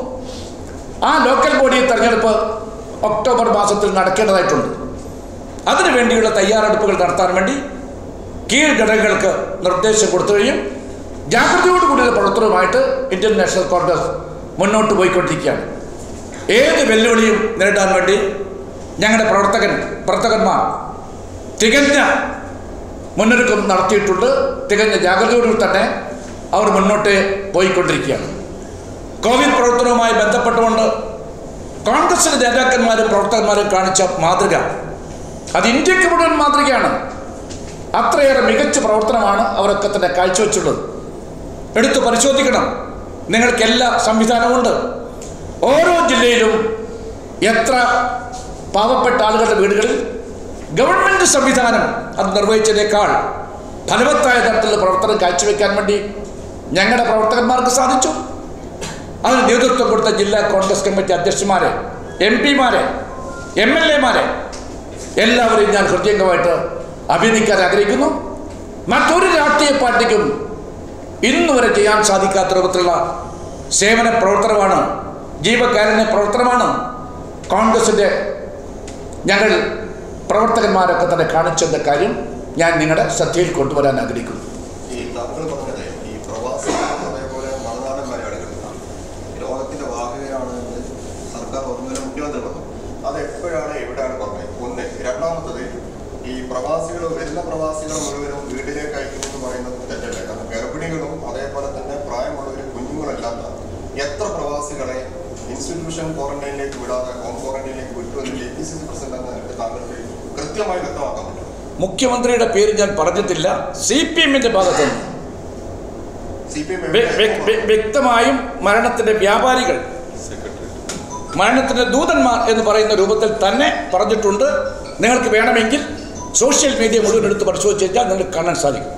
ആ ലോക്കൽ ബോഡി തെരഞ്ഞെടുപ്പ് ഒക്ടോബർ മാസത്തിൽ നടക്കേണ്ടതായിട്ടുണ്ട് അതിനു വേണ്ടിയുള്ള തയ്യാറെടുപ്പുകൾ നടത്താൻ വേണ്ടി കീഴ്ഘടകങ്ങൾക്ക് നിർദ്ദേശം കൊടുത്തു കഴിയും ജാഗ്രതയോടുകൂടിയുള്ള പ്രവർത്തനവുമായിട്ട് ഇന്ത്യൻ നാഷണൽ കോൺഗ്രസ് മുന്നോട്ട് പോയിക്കൊണ്ടിരിക്കുകയാണ് ഏത് വെല്ലുവിളിയും നേരിടാൻ വേണ്ടി ഞങ്ങളുടെ പ്രവർത്തകൻ പ്രവർത്തകന്മാർ തികഞ്ഞ മുന്നൊരുക്കം നടത്തിയിട്ടുണ്ട് തികഞ്ഞ ജാഗ്രതയോടുകൂടി തന്നെ അവർ മുന്നോട്ട് പോയിക്കൊണ്ടിരിക്കുകയാണ് കോവിഡ് പ്രവർത്തനവുമായി ബന്ധപ്പെട്ടുകൊണ്ട് കോൺഗ്രസിന്റെ നേതാക്കന്മാരും പ്രവർത്തകന്മാരും കാണിച്ച മാതൃക അത് ഇന്ത്യക്ക് മുഴുവൻ മാതൃകയാണ് അത്രയേറെ മികച്ച പ്രവർത്തനമാണ് അവരൊക്കെ തന്നെ കാഴ്ചവെച്ചുള്ളത് എടുത്തു പരിശോധിക്കണം നിങ്ങൾക്ക് എല്ലാ സംവിധാനമുണ്ട് ഓരോ ജില്ലയിലും എത്ര പാവപ്പെട്ട ആളുകളുടെ വീടുകളിൽ ഗവൺമെന്റ് സംവിധാനം അത് നിർവഹിച്ചതിനേക്കാൾ ഫലവത്തായ തരത്തിലുള്ള പ്രവർത്തനം കാഴ്ചവെക്കാൻ വേണ്ടി ഞങ്ങളുടെ പ്രവർത്തകന്മാർക്ക് സാധിച്ചു അതിന് നേതൃത്വം കൊടുത്ത ജില്ലാ കോൺഗ്രസ് കമ്മിറ്റി അധ്യക്ഷന്മാരെ എം പിമാരെ എം എൽ എമാരെ എല്ലാവരെയും ഞാൻ ഹൃദയംഗമായിട്ട് അഭിനന്ദിക്കാൻ ആഗ്രഹിക്കുന്നു മറ്റൊരു രാഷ്ട്രീയ പാർട്ടിക്കും ഇന്ന് വരെ ചെയ്യാൻ സാധിക്കാത്ത രൂപത്തിലുള്ള സേവന പ്രവർത്തനമാണ് ജീവകാരുണ്യ പ്രവർത്തനമാണ് കോൺഗ്രസിൻ്റെ ഞങ്ങൾ പ്രവർത്തകന്മാരൊക്കെ തന്നെ കാണിച്ചെന്ന കാര്യം ഞാൻ നിങ്ങളുടെ ശ്രദ്ധയിൽ കൊണ്ടുവരാൻ ആഗ്രഹിക്കുന്നു ഈ താങ്കൾ പറഞ്ഞത് ഈ പ്രവാസികളും അതേപോലെ മലനാടൻ മലയാളികളും ലോകത്തിന്റെ വാഹകരാണ് എന്ന് സർക്കാർ ഒന്നുമില്ല മുഖ്യമന്ത്രി പറഞ്ഞു അത് എപ്പോഴാണ് എവിടെയാണ് പറഞ്ഞത് ഒന്ന് രണ്ടാമത്തത് ഈ പ്രവാസികൾ വരുന്ന പ്രവാസികൾ മുഴുവനും വീട്ടിലേക്ക് അയക്കുന്നു എന്ന് പറയുന്നത് തെറ്റല്ലേ കാരണം ഗർഭിണികളും അതേപോലെ തന്നെ പ്രായമുള്ളവരും കുഞ്ഞുങ്ങളെല്ലാം തന്നെ എത്ര പ്രവാസികളെ ഇൻസ്റ്റിറ്റ്യൂഷൻ ക്വാറന്റൈനിലേക്ക് വിടാതെ ഹോം ക്വാറന്റൈനിലേക്ക് വിട്ടു എന്ന് J P C C president എന്ന നിലയ്ക്ക് താങ്കൾക്ക് കൃത്യമായി വ്യക്തമാക്കാൻ പറ്റും മുഖ്യമന്ത്രിയുടെ പേര് ഞാൻ പറഞ്ഞിട്ടില്ല സി പി എമ്മിന്റെ ഭാഗത്ത് നിന്ന് സി പി എം വ്യ- വ്യ- വ്യ- വ്യക്തമായും മരണത്തിന്റെ വ്യാപാരികൾ മരണത്തിന്റെ ദൂതന്മാർ എന്ന് പറയുന്ന രൂപത്തിൽ തന്നെ പറഞ്ഞിട്ടുണ്ട് നിങ്ങൾക്ക് വേണമെങ്കിൽ സോഷ്യൽ മീഡിയ മുഴുവൻ എടുത്ത് പരിശോധിച്ച് കഴിഞ്ഞാൽ നിങ്ങൾക്ക് കാണാൻ സാധിക്കും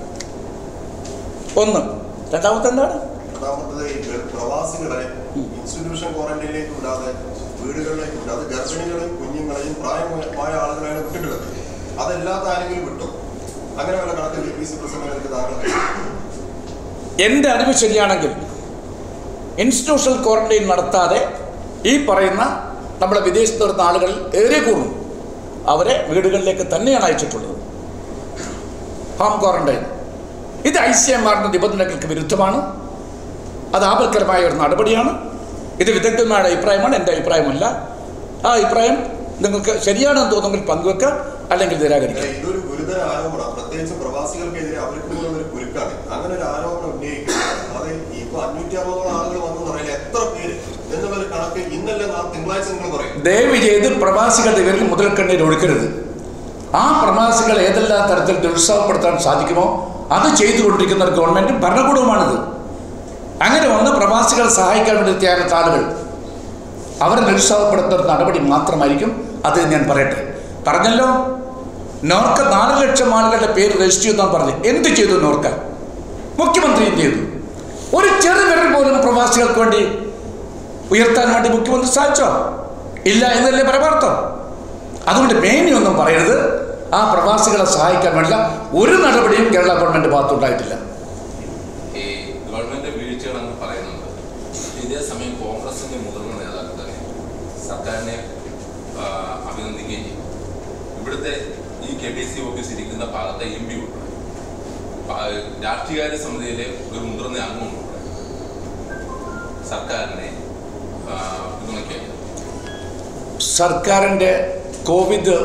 ഒന്ന് രണ്ടാമത്തെ എന്താണ് രണ്ടാമത്തത് ഈ ഗ- പ്രവാസികളെ ഇൻസ്റ്റിറ്റ്യൂഷൻ ക്വാറന്റൈനിലേക്ക് വിടാതെ വീടുകളിലേക്ക് വിടാതെ ഗർഭിണികളെയും കുഞ്ഞുങ്ങളെയും പ്രായമായ ആളുകളെയാണ് വിട്ടിട്ടുള്ളത് അതല്ലാത്ത ആരെങ്കിലും വിട്ടു അങ്ങനെ വല്ല കണക്കിൽ ബി പി സി പ്രസിഡന്റ് താങ്കൾ എൻ്റെ അറിവ് ശരിയാണെങ്കിൽ ഇൻസ്റ്റിറ്റ്യൂഷണൽ ക്വാറന്റൈൻ നടത്താതെ ഈ പറയുന്ന നമ്മുടെ വിദേശത്ത് വരുന്ന ആളുകൾ ഏറെ കൂടും അവരെ വീടുകളിലേക്ക് തന്നെയാണ് അയച്ചിട്ടുള്ളത് ഹോം ക്വാറന്റൈൻ ഇത് ഐ സി എം ആറിൻ്റെ നിബന്ധനകൾക്ക് വിരുദ്ധമാണ് അത് ആപൽക്കരമായ ഒരു നടപടിയാണ് ഇത് വിദഗ്ധന്മാരുടെ അഭിപ്രായമാണ് എൻ്റെ അഭിപ്രായമല്ല ആ അഭിപ്രായം നിങ്ങൾക്ക് ശരിയാണെന്ന് തോന്നുമെങ്കിൽ പങ്കുവെക്കാം അല്ലെങ്കിൽ നിരാകരിക്കാം ഇതൊരു ഗുരുതര ആരോപണമാണ് പ്രത്യേകിച്ച് പ്രവാസികൾക്കെതിരെ അവർക്ക് പോലും ഒരു കുരുക്കാണ് അങ്ങനെ ഒരു ആരോപണം ഉന്നയിക്കുന്നത് അത് ഇപ്പൊ അഞ്ഞൂറ്റി അറുപതോളം ആളുകൾ വന്നു പറയുന്നത് എത്ര പേര് എന്നുള്ളൊരു കണക്ക് ഇന്നല്ല നാളെ തിങ്കളാഴ്ച നിങ്ങൾ പറയും ദയവ് ചെയ്ത് പ്രവാസികളുടെ പേരിൽ മുതൽക്കണ്ണീർ ഒഴുക്കരുത് ആ പ്രവാസികൾ ഏതെല്ലാം തരത്തിൽ നിരുത്സാഹപ്പെടുത്താൻ സാധിക്കുമോ അത് ചെയ്തുകൊണ്ടിരിക്കുന്ന ഒരു ഗവൺമെൻറ്റും ഭരണകൂടവുമാണിത് അങ്ങനെ വന്ന് പ്രവാസികളെ സഹായിക്കാൻ വേണ്ടി തയ്യാറെടുത്ത ആളുകൾ അവരെ നിരുത്സാഹപ്പെടുത്തുന്ന ഒരു നടപടി മാത്രമായിരിക്കും അത് ഞാൻ പറയട്ടെ പറഞ്ഞല്ലോ നോർക്ക നാല് ലക്ഷം ആളുകളുടെ പേര് രജിസ്റ്റർ ചെയ്താൽ പറഞ്ഞു എന്ത് ചെയ്തു നോർക്ക മുഖ്യമന്ത്രി എന്ത് ചെയ്തു ഒരു ചെറു വിരൽ പോലും പ്രവാസികൾക്ക് വേണ്ടി ഉയർത്താൻ വേണ്ടി മുഖ്യമന്ത്രി സാധിച്ചോ ഇല്ല എന്നല്ലേ പരമാർത്ഥം അതുകൊണ്ട് മേനിയൊന്നും പറയരുത് ആ പ്രവാസികളെ സഹായിക്കാൻ വേണ്ടില്ല ഒരു നടപടിയും കേരള ഗവൺമെന്റ് ഭാഗത്തുണ്ടായിട്ടില്ല ഈ ഗവൺമെന്റ് വീഴ്ചകളെന്ന് പറയുന്നുണ്ട് ഇതേ സമയം കോൺഗ്രസിന്റെ മുതിർന്ന നേതാക്കൾ തന്നെ സർക്കാരിനെ ആ, അഭിനന്ദിക്കുകയും ചെയ്യും ഇവിടുത്തെ ഈ കെ ബി സി ഓഫീസ് ഇരിക്കുന്ന ഭാഗത്തെ എം പി ഉൾപ്പെടെ പ- രാഷ്ട്രീയകാര്യ സമിതിയിലെ ഒരു മുതിർന്ന അംഗം ഉൾപ്പെടെ സർക്കാരിനെ ആ, പിന്തുണയ്ക്കുകയും ചെയ്തു. സർക്കാരിൻ്റെ കോവിഡ്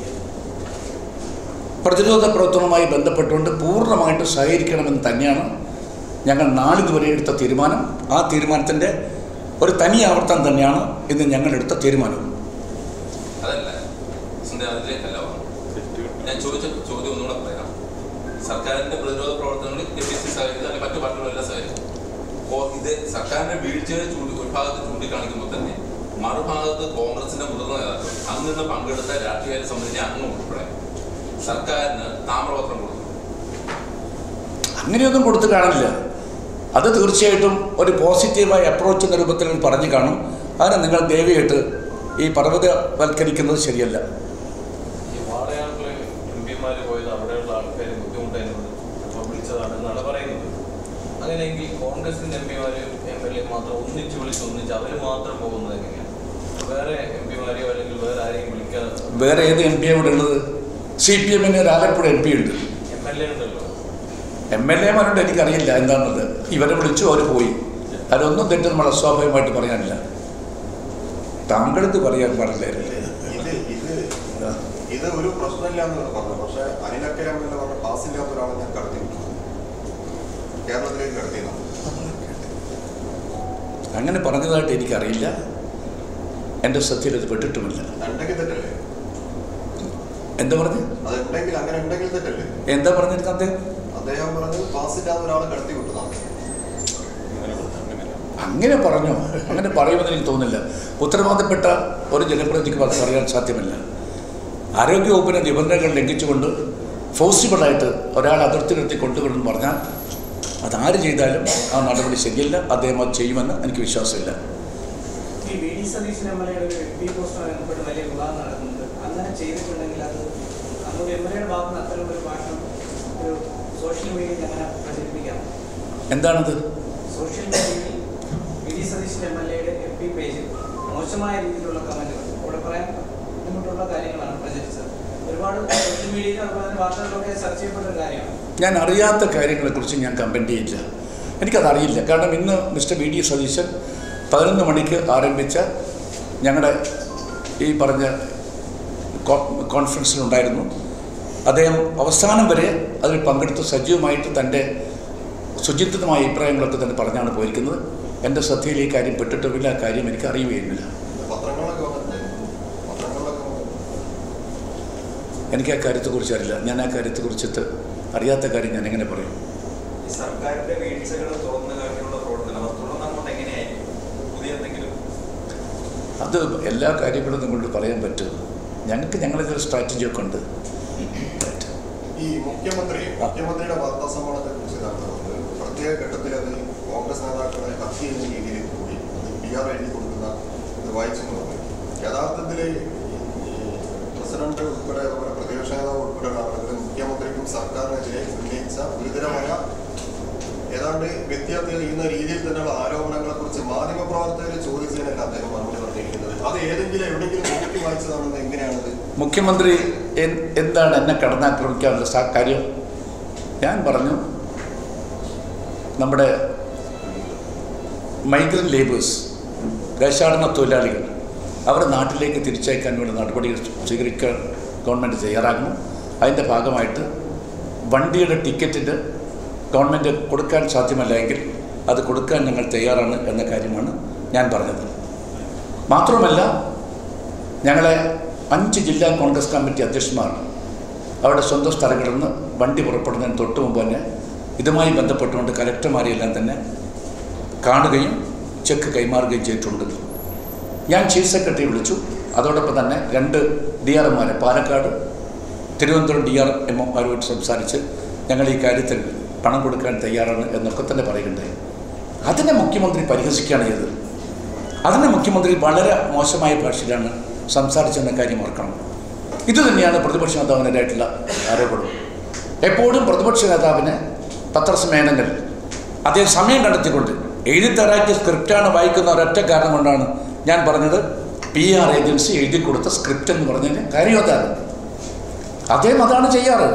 പ്രതിരോധ പ്രവർത്തനവുമായി ബന്ധപ്പെട്ടുകൊണ്ട് പൂർണ്ണമായിട്ട് സഹകരിക്കണമെന്ന് തന്നെയാണ് ഞങ്ങൾ നാളിതുവരെ എടുത്ത തീരുമാനം ആ തീരുമാനത്തിൻ്റെ ഒരു തനി ആവർത്തനം തന്നെയാണ് ഇന്ന് ഞങ്ങൾ എടുത്ത തീരുമാനം അതല്ല സിന്ധു അതിലേക്കല്ല വന്നത്. ഞാൻ ചോദിച്ച ചോദ്യം ഒന്നുകൂടെ പറയാം സർക്കാരിന്റെ പ്രതിരോധ പ്രവർത്തനങ്ങളിൽ കെ പി സി സഹകരിച്ചത് അല്ലെങ്കിൽ മറ്റു പാർട്ടികളെല്ലാം സഹകരിച്ചു അപ്പോൾ ഇത് സർക്കാരിന്റെ വീഴ്ചയെ ചൂണ്ടി ഒരു ഭാഗത്ത് ചൂണ്ടിക്കാണിക്കുമ്പോൾ തന്നെ മറുഭാഗത്ത് കോൺഗ്രസിന്റെ മുതിർന്ന നേതാക്കൾ അന്ന് നിന്ന് പങ്കെടുത്ത രാഷ്ട്രീയ സമിതിയുടെ അംഗം ഉൾപ്പെടെ സർക്കാരിന് താമ്രപത്രം കൊടുത്തു അങ്ങനെയൊന്നും കൊടുത്തു കാണില്ല അത് തീർച്ചയായിട്ടും ഒരു പോസിറ്റീവായ അപ്രോച്ച് എന്ന രൂപത്തിൽ പറഞ്ഞു കാണും അതിനെ നിങ്ങൾ ദേവിയായിട്ട് ഈ പർവ്വതവൽക്കരിക്കുന്നത് ശരിയല്ല ഈ വാടകയാട്ടിലെ എം പിമാര് പോയത് അവിടെയുള്ള ആൾക്കാർ ബുദ്ധിമുട്ടായിരുന്നു അപ്പോൾ വിളിച്ചതാണെന്നാണ് പറയുന്നത് അങ്ങനെയെങ്കിൽ കോൺഗ്രസിന്റെ എം പിമാര് എം എൽ എ മാത്രം ഒന്നിച്ച് വിളിച്ച് ഒന്നിച്ച് അവർ മാത്രം പോകുന്നത് എങ്ങനെയാണ് വേറെ എം പിമാരെയോ അല്ലെങ്കിൽ വേറെ ആരെയും വിളിക്കാതെ വേറെ ഏത് എം പി ഇവിടെ ഉള്ളത് സി പി എമ്മിന് ഒരു ആലപ്പുഴ എം പി ഉണ്ട് എം എൽ എ ഉണ്ടല്ലോ എം എൽ എമാരുണ്ട് എനിക്കറിയില്ല എന്താണെന്നത് ഇവരെ വിളിച്ചു അവർ പോയി അതിലൊന്നും തെറ്റ് നമ്മൾ അസ്വാഭാവികമായിട്ട് പറയാനില്ല താങ്കൾക്ക് പറയാൻ പാടില്ലായിരുന്നില്ലേ ഇത് ഇത് ഇത് ഒരു പ്രശ്നമില്ല എന്ന് പറഞ്ഞു പക്ഷെ അനിലക്കരം എന്ന് പറഞ്ഞ പാസ്സില്ലാത്ത ഒരാളെ ഞാൻ കടത്തി വിട്ടു കേരളത്തിലേക്ക് കടത്തിയതാണ് അങ്ങനെ പറഞ്ഞതായിട്ട് എനിക്കറിയില്ല എൻ്റെ ശ്രദ്ധയിൽ അത് പെട്ടിട്ടുമില്ല ഉണ്ടെങ്കിൽ തെറ്റല്ലേ എന്താ പറഞ്ഞു അത് ഉണ്ടെങ്കിൽ അങ്ങനെ ഉണ്ടെങ്കിൽ തെറ്റല്ലേ എന്താ പറഞ്ഞിരുന്നത് അദ്ദേഹം അദ്ദേഹം പറഞ്ഞത് പാസ്സില്ലാത്ത ഒരാളെ കടത്തി വിട്ടതാണ് അങ്ങനെ പറഞ്ഞോ അങ്ങനെ പറയുമെന്ന് എനിക്ക് തോന്നുന്നില്ല ഉത്തരവാദപ്പെട്ട ഒരു ജനപ്രതിനിധിക്ക് അത് പറയാൻ സാധ്യമല്ല ആരോഗ്യവകുപ്പിൻ്റെ നിബന്ധനകൾ ലംഘിച്ചുകൊണ്ട് ഫോസിബിളായിട്ട് ഒരാൾ അതിർത്തി നിർത്തി കൊണ്ടുവരുമെന്ന് പറഞ്ഞാൽ അതാര് ചെയ്താലും ആ നടപടി ശരിയല്ല അദ്ദേഹം അത് ചെയ്യുമെന്ന് എനിക്ക് വിശ്വാസമില്ല ഈ V D Satheesan M L എയുടെ ഒരു എം പി പോസ്റ്റുമായി ബന്ധപ്പെട്ട് വലിയ വിവാദം നടക്കുന്നുണ്ട് അങ്ങനെ ചെയ്തിട്ടുണ്ടെങ്കിൽ അത് നമ്മുടെ എം എൽ എയുടെ ഭാഗത്ത് നിന്ന് അത്തരം ഒരു ഭാഷണം ഒരു സോഷ്യൽ മീഡിയയിൽ അങ്ങനെ പ്രചരിപ്പിക്കാം എന്താണത് സോഷ്യൽ മീഡിയയിൽ V D Satheesan M L എയുടെ എം പി പേജിൽ മോശമായ രീതിയിലുള്ള കമന്റുകൾ അവിടെ പറയാൻ ബുദ്ധിമുട്ടുള്ള കാര്യങ്ങളാണ് പ്രചരിച്ചത് ഒരുപാട് സോഷ്യൽ മീഡിയയിൽ അതുപോലെ തന്നെ വാർത്തകളിലൊക്കെ ചർച്ച ചെയ്യപ്പെട്ട ഒരു കാര്യമാണ് ഞാൻ അറിയാത്ത കാര്യങ്ങളെക്കുറിച്ച് ഞാൻ കമൻറ്റ് ചെയ്യില്ല എനിക്കതറിയില്ല കാരണം ഇന്ന് മിസ്റ്റർ വി ഡി സതീശൻ പതിനൊന്ന് മണിക്ക് ആരംഭിച്ച ഞങ്ങളുടെ ഈ പറഞ്ഞ കോ- കോൺഫറൻസിലുണ്ടായിരുന്നു അദ്ദേഹം അവസാനം വരെ അതിൽ പങ്കെടുത്ത് സജീവമായിട്ട് തൻ്റെ ശുചിത്വമായ അഭിപ്രായങ്ങളൊക്കെ തന്നെ പറഞ്ഞാണ് പോയിരിക്കുന്നത് എൻ്റെ ശ്രദ്ധയിൽ ഈ കാര്യം പെട്ടിട്ടുമില്ല ആ കാര്യം എനിക്ക് അറിയുകയുമില്ല പത്രങ്ങളിലൊക്കെ വന്നിട്ടുണ്ടായിരുന്നു പത്രങ്ങളിലൊക്കെ വന്നിട്ടുണ്ട്. എനിക്ക് ആ കാര്യത്തെക്കുറിച്ച് അറിയില്ല ഞാൻ ആ കാര്യത്തെക്കുറിച്ചിട്ട് അറിയാത്ത കാര്യം ഞാൻ എങ്ങനെ പറയും ഈ സർക്കാരിന്റെ വീഴ്ചകൾ തുറന്നു കാണിക്കാനുള്ള പ്രവർത്തനം അത് തുടർന്ന് അങ്ങോട്ട് എങ്ങനെയായിരിക്കും പുതിയ എന്തെങ്കിലും അത് എല്ലാ കാര്യങ്ങളും നിങ്ങളോട് പറയാൻ പറ്റും ഞങ്ങൾക്ക് ഞങ്ങളുടെ ഒരു സ്ട്രാറ്റജിയൊക്കെ ഉണ്ട് ഈ മുഖ്യമന്ത്രി മുഖ്യമന്ത്രിയുടെ വാർത്താ സമ്മേളനത്തെ കുറിച്ച് നടത്തുന്നത് പ്രത്യേക ഘട്ടത്തിൽ അത് കോൺഗ്രസ് നേതാക്കളെ ഹത്യ ചെയ്യുന്ന രീതിയിൽ കൂടി അത് പി ആർ എഴുതി കൊടുക്കുന്ന ഇത് വായിച്ചു നോക്കി യഥാർത്ഥത്തിൽ പ്രസിഡന്റ് ഉൾപ്പെടെ അതുപോലെ പ്രതിപക്ഷ നേതാവ് ഉൾപ്പെടെയുള്ള ആളുകൾ മുഖ്യമന്ത്രിക്കും സർക്കാരിനെതിരെ ഉന്നയിച്ച ഗുരുതരമായ ഏതാണ്ട് വ്യത്യാസം ചെയ്യുന്ന രീതിയിൽ തന്നെയുള്ള ആരോപണങ്ങളെ കുറിച്ച് എന്ന് അദ്ദേഹം മറുപടി പറഞ്ഞിരിക്കുന്നത് അത് ഏതെങ്കിലും എവിടെയെങ്കിലും നോക്കി വായിച്ചതാണെന്ന് എങ്ങനെയാണത് മുഖ്യമന്ത്രി എൻ- എന്താണ് എന്നെ കടന്നാക്രമിക്കാനുള്ള സാ- കാര്യം ഞാൻ പറഞ്ഞു നമ്മുടെ മൈഗ്രൻ്റ് ലേബേഴ്സ് ദേശാടന തൊഴിലാളികൾ അവരെ നാട്ടിലേക്ക് തിരിച്ചയക്കാൻ വേണ്ടി നടപടികൾ സ്വീകരിക്കാൻ ഗവൺമെൻറ് തയ്യാറാകുന്നു അതിൻ്റെ ഭാഗമായിട്ട് വണ്ടിയുടെ ടിക്കറ്റിന് ഗവൺമെൻറ് കൊടുക്കാൻ സാധ്യമല്ല എങ്കിൽ അത് കൊടുക്കാൻ ഞങ്ങൾ തയ്യാറാണ് എന്ന കാര്യമാണ് ഞാൻ പറഞ്ഞത് മാത്രമല്ല ഞങ്ങളെ അഞ്ച് ജില്ലാ കോൺഗ്രസ് കമ്മിറ്റി അധ്യക്ഷന്മാർ അവരുടെ സ്വന്തം സ്ഥലങ്ങളിൽ നിന്ന് വണ്ടി പുറപ്പെടുന്നതിന് തൊട്ട് മുമ്പ് തന്നെ ഇതുമായി ബന്ധപ്പെട്ടുകൊണ്ട് കലക്ടർമാരെയെല്ലാം തന്നെ കാണുകയും ചെക്ക് കൈമാറുകയും ചെയ്തിട്ടുണ്ട് ഞാൻ ചീഫ് സെക്രട്ടറി വിളിച്ചു അതോടൊപ്പം തന്നെ രണ്ട് ഡി ആർ എമ്മാരെ പാലക്കാട് തിരുവനന്തപുരം ഡി ആർ എമ്മാരുമായിട്ട് സംസാരിച്ച് ഞങ്ങൾ ഈ കാര്യത്തിൽ പണം കൊടുക്കാൻ തയ്യാറാണ് എന്നൊക്കെ തന്നെ പറയുന്നുണ്ടായി അതിനെ മുഖ്യമന്ത്രി പരിഹസിക്കുകയാണ് ചെയ്തത് അതിനെ മുഖ്യമന്ത്രി വളരെ മോശമായ ഭാഷയിലാണ് സംസാരിച്ചെന്ന കാര്യം ഓർക്കണം ഇത് തന്നെയാണ് പ്രതിപക്ഷ നേതാവിനെതിരായിട്ടുള്ള ആരോപണം എപ്പോഴും പ്രതിപക്ഷ നേതാവിനെ പത്രസമ്മേളനങ്ങളിൽ അദ്ദേഹം സമയം കണ്ടെത്തിക്കൊണ്ട് എഴുതി തയ്യാറാക്കിയ സ്ക്രിപ്റ്റാണ് വായിക്കുന്ന ഒരൊറ്റ കാരണം കൊണ്ടാണ് ഞാൻ പറഞ്ഞത് പി ആർ ഏജൻസി എഴുതി കൊടുത്ത സ്ക്രിപ്റ്റ് എന്ന് പറഞ്ഞതിന് കാര്യം അതാണ് അദ്ദേഹം അതാണ് ചെയ്യാറ്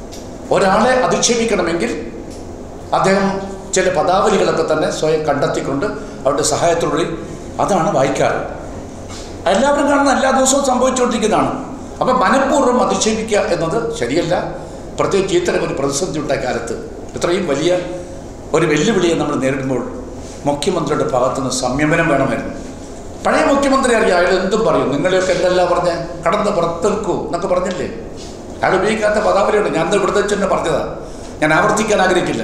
ഒരാളെ അധിക്ഷേപിക്കണമെങ്കിൽ അദ്ദേഹം ചില പദാവലികളൊക്കെ തന്നെ സ്വയം കണ്ടെത്തിക്കൊണ്ട് അവരുടെ സഹായത്തോടുകൂടി അതാണ് വായിക്കാറ് എല്ലാവരും കാണുന്ന എല്ലാ ദിവസവും സംഭവിച്ചുകൊണ്ടിരിക്കുന്നതാണ് അപ്പം മനഃപൂർവ്വം അധിക്ഷേപിക്കുക എന്നത് ശരിയല്ല പ്രത്യേകിച്ച് ഇത്തരം ഒരു പ്രതിസന്ധി ഉണ്ടായ കാലത്ത് ഇത്രയും വലിയ ഒരു വെല്ലുവിളിയെ നമ്മൾ നേരിടുമ്പോൾ മുഖ്യമന്ത്രിയുടെ ഭാഗത്തുനിന്ന് സംയമനം വേണമായിരുന്നു പഴയ മുഖ്യമന്ത്രി അറിയാം അയാൾ എന്തും പറയും നിങ്ങളെയൊക്കെ എന്തെല്ലാം പറഞ്ഞ് കടന്ന് പുറത്ത് നിൽക്കൂ എന്നൊക്കെ പറഞ്ഞില്ലേ അയാൾ ഉപയോഗിക്കാത്ത പദാവലിയുണ്ട് ഞാൻ ഇവിടുത്തെ വെച്ച് തന്നെ പറഞ്ഞതാണ് ഞാൻ ആവർത്തിക്കാൻ ആഗ്രഹിക്കില്ല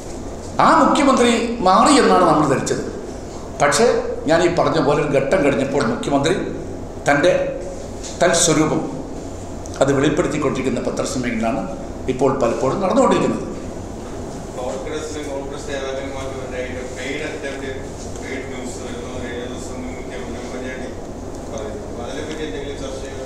ആ മുഖ്യമന്ത്രി മാറി എന്നാണ് നമ്മൾ ധരിച്ചത് പക്ഷേ ഞാൻ ഈ പറഞ്ഞ പോലെ ഒരു ഘട്ടം കഴിഞ്ഞപ്പോൾ മുഖ്യമന്ത്രി തൻ്റെ തൻ സ്വരൂപം അത് വെളിപ്പെടുത്തിക്കൊണ്ടിരിക്കുന്ന പത്രസമ്മേളനമാണ് ഇപ്പോൾ പലപ്പോഴും നടന്നുകൊണ്ടിരിക്കുന്നത് കോൺഗ്രസ് കോൺഗ്രസ് നേതാക്കന്മാർക്ക് വേണ്ടിയിട്ട് പെയ്ഡ് അറ്റംപ്റ്റ് പെയ്ഡ് ന്യൂസ് വരുന്നു കഴിഞ്ഞ ദിവസം മുഖ്യമന്ത്രി ഉമ്മൻചാണ്ടി പറയുന്നു അതിനെപ്പറ്റി എന്തെങ്കിലും ചർച്ച ചെയ്യുക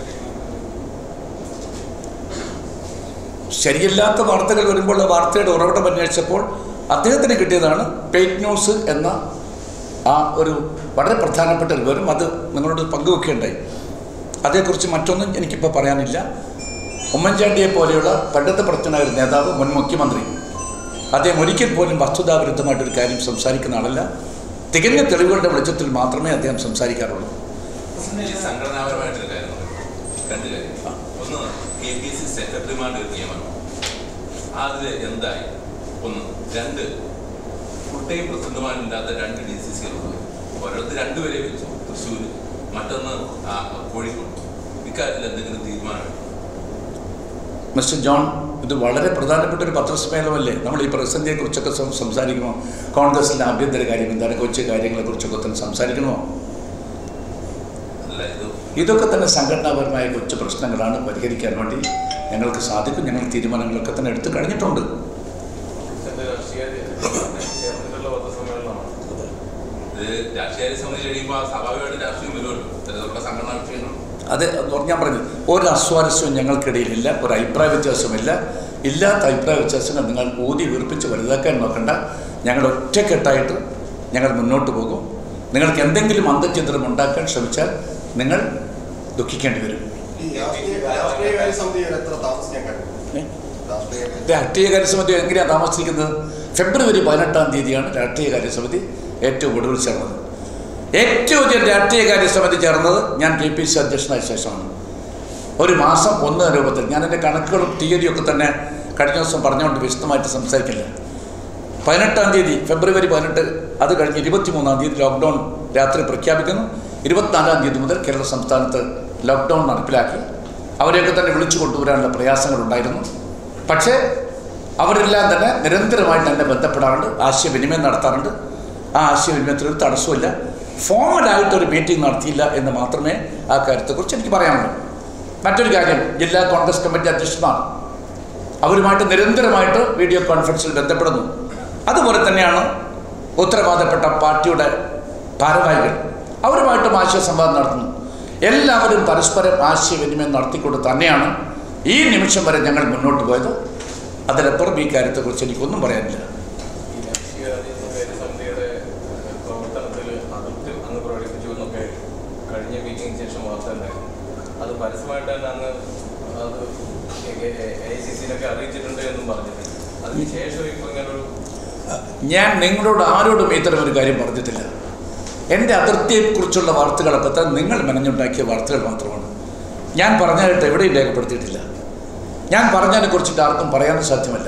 ശരിയല്ലാത്ത വാർത്തകൾ വരുമ്പോൾ ആ വാർത്തയുടെ ഉറവിടം അന്വേഷിച്ചപ്പോൾ അദ്ദേഹത്തിന് കിട്ടിയതാണ് പെയ്ഡ് ന്യൂസ് എന്ന ആ ഒരു വളരെ പ്രധാനപ്പെട്ട ഒരു വിവരം അത് നിങ്ങളോട് പങ്കുവെക്കുകയുണ്ടായി അതേക്കുറിച്ച് മറ്റൊന്നും എനിക്കിപ്പോൾ പറയാനില്ല ഉമ്മൻചാണ്ടിയെ പോലെയുള്ള പണ്ടത്തെ പ്രശ്നമായ ഒരു നേതാവ് മുൻ മുഖ്യമന്ത്രി അദ്ദേഹം ഒരിക്കൽ പോലും വസ്തുതാവിരുദ്ധമായിട്ടൊരു കാര്യം സംസാരിക്കുന്ന ആളല്ല തികഞ്ഞ തെളിവുകളുടെ വെളിച്ചത്തിൽ മാത്രമേ അദ്ദേഹം സംസാരിക്കാറുള്ളൂ ഈ സംഘടനാപരമായിട്ടൊരു കാര്യം രണ്ട് കാര്യം ഒന്ന് കെ പി സി സെക്രട്ടറിമാരുടെ ഒരു നിയമനം അതിൽ എന്തായി ഒന്ന് രണ്ട് ഫുൾ ടൈം പ്രസിഡന്റുമാരില്ലാത്ത രണ്ട് ഡി സി സികളുണ്ട് ഓരോരുത്തർ രണ്ടുപേരെ വെച്ചു തൃശ്ശൂർ മറ്റൊന്ന് ആ, കോഴിക്കോട് ഇക്കാര്യത്തിൽ എന്തെങ്കിലും തീരുമാനം മിസ്റ്റർ ജോൺ ഇത് വളരെ പ്രധാനപ്പെട്ട ഒരു പത്രസമ്മേളനമല്ലേ നമ്മൾ ഈ പ്രതിസന്ധിയെക്കുറിച്ചൊക്കെ സം- സംസാരിക്കുമോ കോൺഗ്രസിൻ്റെ ആഭ്യന്തര കാര്യം എന്താണ് കൊച്ചു കാര്യങ്ങളെക്കുറിച്ചൊക്കെ തന്നെ സംസാരിക്കണമോ അല്ല ഇത് ഇതൊക്കെ തന്നെ സംഘടനാപരമായ കൊച്ചു പ്രശ്നങ്ങളാണ് പരിഹരിക്കാൻ വേണ്ടി ഞങ്ങൾക്ക് സാധിക്കും ഞങ്ങൾ തീരുമാനങ്ങളൊക്കെ തന്നെ എടുത്തു കഴിഞ്ഞിട്ടുണ്ട് എന്റെ രാഷ്ട്രീയ ചേർന്നിട്ടുള്ള പത്രസമ്മേളനമാണ് ഇത് രാഷ്ട്രീയ സമിതി കഴിയുമ്പോൾ സ്വാഭാവികമായിട്ട് രാഷ്ട്രീയം വരുമല്ലോ ഇത്തരത്തിലുള്ള സംഘടനാ വിഷയങ്ങൾ അത് ഞാൻ പറഞ്ഞത് ഒരു അസ്വാരസ്യവും ഞങ്ങൾക്കിടയിലില്ല ഒരു അഭിപ്രായ വ്യത്യാസമില്ല ഇല്ലാത്ത അഭിപ്രായ വ്യത്യാസങ്ങൾ നിങ്ങൾ ഊതി വീർപ്പിച്ച് വലുതാക്കാൻ നോക്കണ്ട ഞങ്ങൾ ഒറ്റക്കെട്ടായിട്ട് ഞങ്ങൾ മുന്നോട്ട് പോകും നിങ്ങൾക്ക് എന്തെങ്കിലും അന്തചിത്രം ഉണ്ടാക്കാൻ ശ്രമിച്ചാൽ നിങ്ങൾ ദുഃഖിക്കേണ്ടി വരും ഈ രാഷ്ട്രീയ രാഷ്ട്രീയകാര്യ സമിതി എത്ര താമസിക്കാൻ കഴിയും ഏ? രാഷ്ട്രീയ രാഷ്ട്രീയകാര്യ സമിതി എങ്ങനെയാണ് താമസിക്കുന്നത് ഫെബ്രുവരി പതിനെട്ടാം തീയതിയാണ് രാഷ്ട്രീയകാര്യ സമിതി ഏറ്റവും ഒടുവിൽ ചേർന്നത് ഏറ്റവും അധികം രാഷ്ട്രീയകാര്യ സമിതി ചേർന്നത് ഞാൻ കെ പി സി അധ്യക്ഷനായ ശേഷമാണ് ഒരു മാസം ഒന്ന് രൂപത്തിൽ ഞാൻ എൻ്റെ കണക്കുകളും തീയതിയൊക്കെ തന്നെ കഴിഞ്ഞ ദിവസം പറഞ്ഞുകൊണ്ട് വിശദമായിട്ട് സംസാരിക്കില്ല പതിനെട്ടാം തീയതി ഫെബ്രുവരി പതിനെട്ട് അത് കഴിഞ്ഞ് ഇരുപത്തി മൂന്നാം തീയതി ലോക്ക്ഡൗൺ രാത്രി പ്രഖ്യാപിക്കുന്നു ഇരുപത്തിനാലാം തീയതി മുതൽ കേരള സംസ്ഥാനത്ത് ലോക്ക്ഡൗൺ നടപ്പിലാക്കി അവരെയൊക്കെ തന്നെ വിളിച്ചു കൊണ്ടുവരാനുള്ള പ്രയാസങ്ങളുണ്ടായിരുന്നു പക്ഷേ അവരെല്ലാം തന്നെ നിരന്തരമായിട്ട് എന്നെ ബന്ധപ്പെടാറുണ്ട് ആശയവിനിമയം നടത്താറുണ്ട് ആ ആശയവിനിമയത്തിൽ ഒരു തടസ്സമില്ല ഫോമലായിട്ടൊരു മീറ്റിംഗ് നടത്തിയില്ല എന്ന് മാത്രമേ ആ കാര്യത്തെക്കുറിച്ച് എനിക്ക് പറയാനുള്ളൂ മറ്റൊരു കാര്യം ജില്ലാ കോൺഗ്രസ് കമ്മിറ്റി അധ്യക്ഷന്മാർ അവരുമായിട്ട് നിരന്തരമായിട്ട് വീഡിയോ കോൺഫറൻസിൽ ബന്ധപ്പെടുന്നു അതുപോലെ തന്നെയാണ് ഉത്തരവാദപ്പെട്ട പാർട്ടിയുടെ ഭാരവാഹികൾ അവരുമായിട്ടും ആശയസംവാദം നടത്തുന്നു എല്ലാവരും പരസ്പരം ആശയവിനിമയം നടത്തിക്കൊണ്ട് തന്നെയാണ് ഈ നിമിഷം വരെ ഞങ്ങൾ മുന്നോട്ട് പോയത് അതിനപ്പുറം ഈ കാര്യത്തെക്കുറിച്ച് എനിക്കൊന്നും പറയാനില്ല ഈ രാഷ്ട്രീയ സമിതിയുടെ പ്രവർത്തനത്തിൽ അതൃപ്തി അങ്ങ് പ്രകടിപ്പിച്ചു എന്നൊക്കെ പരസ്യമായിട്ട് തന്നെ അങ്ങ് അത് എ സി സിയിലൊക്കെ അറിയിച്ചിട്ടുണ്ട് എന്നും പറഞ്ഞിട്ടുണ്ട് അതിനുശേഷം ഇപ്പൊ ഇങ്ങനെ ഒരു ഞാൻ നിങ്ങളോട് ആരോടും ഇത്തരം ഒരു കാര്യം പറഞ്ഞിട്ടില്ല എൻ്റെ അതിർത്തിയെക്കുറിച്ചുള്ള വാർത്തകളൊക്കെ തന്നെ നിങ്ങൾ മെനഞ്ഞുണ്ടാക്കിയ വാർത്തകൾ മാത്രമാണ് ഞാൻ പറഞ്ഞതായിട്ട് എവിടെയും രേഖപ്പെടുത്തിയിട്ടില്ല ഞാൻ പറഞ്ഞതിനെ കുറിച്ചിട്ട് ആർക്കും പറയാനും സാധ്യമല്ല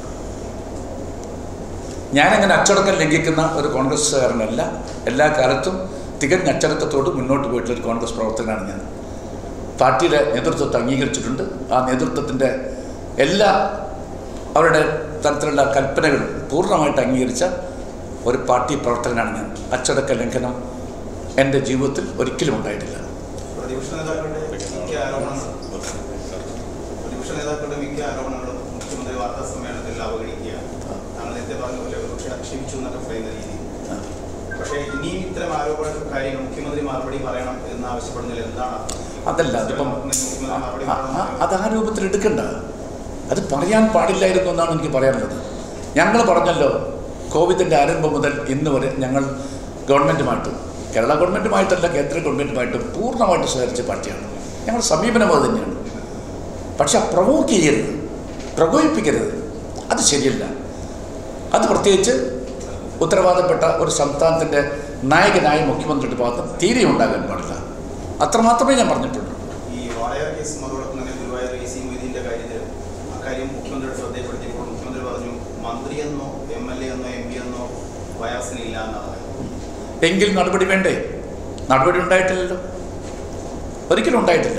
ഞാനങ്ങനെ അച്ചടക്കം ലംഘിക്കുന്ന ഒരു കോൺഗ്രസ്സുകാരനല്ല എല്ലാ കാലത്തും തികഞ്ഞ അച്ചടക്കത്തോട് മുന്നോട്ട് പോയിട്ടുള്ള ഒരു കോൺഗ്രസ് പ്രവർത്തകനാണ് ഞാൻ പാർട്ടിയുടെ നേതൃത്വത്തെ അംഗീകരിച്ചിട്ടുണ്ട് ആ നേതൃത്വത്തിൻ്റെ എല്ലാ അവരുടെ തരത്തിലുള്ള കൽപ്പനകളും പൂർണ്ണമായിട്ട് അംഗീകരിച്ച ഒരു പാർട്ടി പ്രവർത്തകനാണ് ഞാൻ അച്ചടക്ക ലംഘനം എൻ്റെ ജീവിതത്തിൽ ഒരിക്കലും ഉണ്ടായിട്ടില്ല പ്രതിപക്ഷ നേതാക്കളുടെ മിക്ക ആരോപണങ്ങളും പ്രതിപക്ഷ നേതാക്കളുടെ മിക്ക ആരോപണങ്ങളും മുഖ്യമന്ത്രി വാർത്താ സമ്മേളനത്തിൽ അവഗണിക്കുക താങ്കൾ നേരത്തെ പറഞ്ഞ പോലെ ഒരുപക്ഷെ ആക്ഷേപിച്ചു എന്നൊക്കെ പറയുന്ന രീതി ആ. പക്ഷേ ഇനിയും ഇത്തരം ആരോപണ കാര്യങ്ങൾ മുഖ്യമന്ത്രി മറുപടി പറയണം എന്ന് ആവശ്യപ്പെടുന്നതിൽ എന്താണ് അർത്ഥം? അതല്ല അതിപ്പം മുഖ്യമന്ത്രി ആ- മറുപടി ആ- ആ- പറയണം അത് ആ രൂപത്തിൽ എടുക്കണ്ട അത് പറയാൻ പാടില്ലായിരുന്നു എന്നാണ് എനിക്ക് പറയാനുള്ളത് ഞങ്ങൾ പറഞ്ഞല്ലോ കോവിഡിൻ്റെ ആരംഭം മുതൽ ഇന്ന് വരെ ഞങ്ങൾ ഗവൺമെൻറ്റുമായിട്ടും കേരള ഗവൺമെൻറ്റുമായിട്ടല്ല കേന്ദ്ര ഗവൺമെൻറ്റുമായിട്ടും പൂർണ്ണമായിട്ട് സഹകരിച്ച പാർട്ടിയാണ് ഞങ്ങളുടെ സമീപനം അത് തന്നെയാണ് പക്ഷെ പ്രവോക്ക് ചെയ്യരുത് പ്രകോപിപ്പിക്കരുത് അത് ശരിയല്ല അത് പ്രത്യേകിച്ച് ഉത്തരവാദപ്പെട്ട ഒരു സംസ്ഥാനത്തിൻ്റെ നായകനായ മുഖ്യമന്ത്രിയുടെ ഭാഗത്ത് തീരെ ഉണ്ടാകാൻ പാടില്ല അത്രമാത്രമേ ഞാൻ പറഞ്ഞിട്ടുള്ളൂ ഈ വാളയാർ കേസും അതോടൊപ്പം തന്നെ ഗുരുവായൂർ എ സി മൊയ്തീൻ്റെ കാര്യത്തിൽ അക്കാര്യം മുഖ്യമന്ത്രിയുടെ ശ്രദ്ധയിൽപ്പെടുത്തിയപ്പോൾ മുഖ്യമന്ത്രി പറഞ്ഞു മന്ത്രിയെന്നോ എം എൽ എ എന്നോ എം പി എന്നോ വയാസിനില്ല എന്നാണ് പറയുന്നത് എങ്കിൽ നടപടി വേണ്ടേ നടപടി ഉണ്ടായിട്ടില്ലല്ലോ ഒരിക്കലും ഉണ്ടായിട്ടില്ല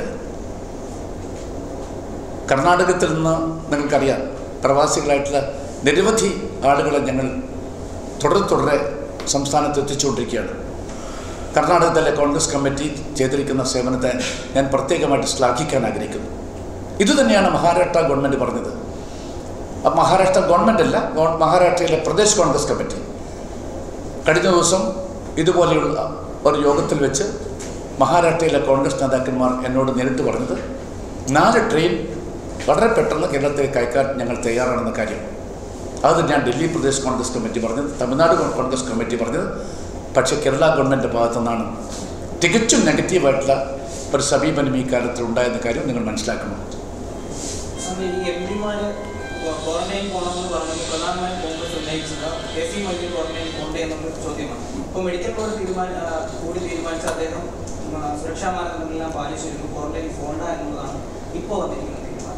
കർണാടകത്തിൽ നിന്ന് നിങ്ങൾക്കറിയാം പ്രവാസികളായിട്ടുള്ള നിരവധി ആളുകളെ ഞങ്ങൾ തുടരെ തുടരെ സംസ്ഥാനത്ത് എത്തിച്ചുകൊണ്ടിരിക്കുകയാണ് കർണാടകത്തിലെ കോൺഗ്രസ് കമ്മിറ്റി ചെയ്തിരിക്കുന്ന സേവനത്തെ ഞാൻ പ്രത്യേകമായിട്ട് ശ്ലാഘിക്കാൻ ആഗ്രഹിക്കുന്നു ഇതുതന്നെയാണ് മഹാരാഷ്ട്ര ഗവൺമെൻറ് പറഞ്ഞത് ആ മഹാരാഷ്ട്ര ഗവൺമെൻറ് അല്ല ഗവ- മഹാരാഷ്ട്രയിലെ പ്രദേശ് കോൺഗ്രസ് കമ്മിറ്റി കഴിഞ്ഞ ദിവസം ഇതുപോലെയുള്ള ഒരു യോഗത്തിൽ വെച്ച് മഹാരാഷ്ട്രയിലെ കോൺഗ്രസ് നേതാക്കന്മാർ എന്നോട് നേരിട്ട് പറഞ്ഞത് നാല് ട്രെയിൻ വളരെ പെട്ടെന്ന് കേരളത്തിലേക്ക് അയക്കാൻ ഞങ്ങൾ തയ്യാറാണെന്ന കാര്യം അത് ഞാൻ ഡൽഹി പ്രദേശ് കോൺഗ്രസ് കമ്മിറ്റി പറഞ്ഞത് തമിഴ്നാട് കോൺഗ്രസ് കമ്മിറ്റി പറഞ്ഞത് പക്ഷേ കേരള ഗവൺമെൻറ് ഭാഗത്തു നിന്നാണ് തികച്ചും നെഗറ്റീവായിട്ടുള്ള ഒരു സമീപനം ഈ കാലത്തിൽ ഉണ്ടായെന്ന കാര്യം നിങ്ങൾ മനസ്സിലാക്കണം സ്വാമി, ഈ എം പിമാര് ക്വാറന്റൈൻ പോകണമെന്ന് പറഞ്ഞത് പ്രധാനമായും കോൺഗ്രസ് ഉന്നയിച്ചത് കെ സി മൊയ്തീൻ ക്വാറന്റൈൻ പോകണ്ടേ എന്നുള്ള ചോദ്യമാണ് ഇപ്പോൾ മെഡിക്കൽ ബോർഡ് തീരുമാന ആ, കൂടി തീരുമാനിച്ച അദ്ദേഹം ഉം, ആ, സുരക്ഷാ മാനദണ്ഡങ്ങളെല്ലാം പാലിച്ചിരുന്നു ക്വാറന്റൈൻ പോകണ്ട എന്നുള്ളതാണ് ഇപ്പോൾ വന്നിരിക്കുന്ന തീരുമാനം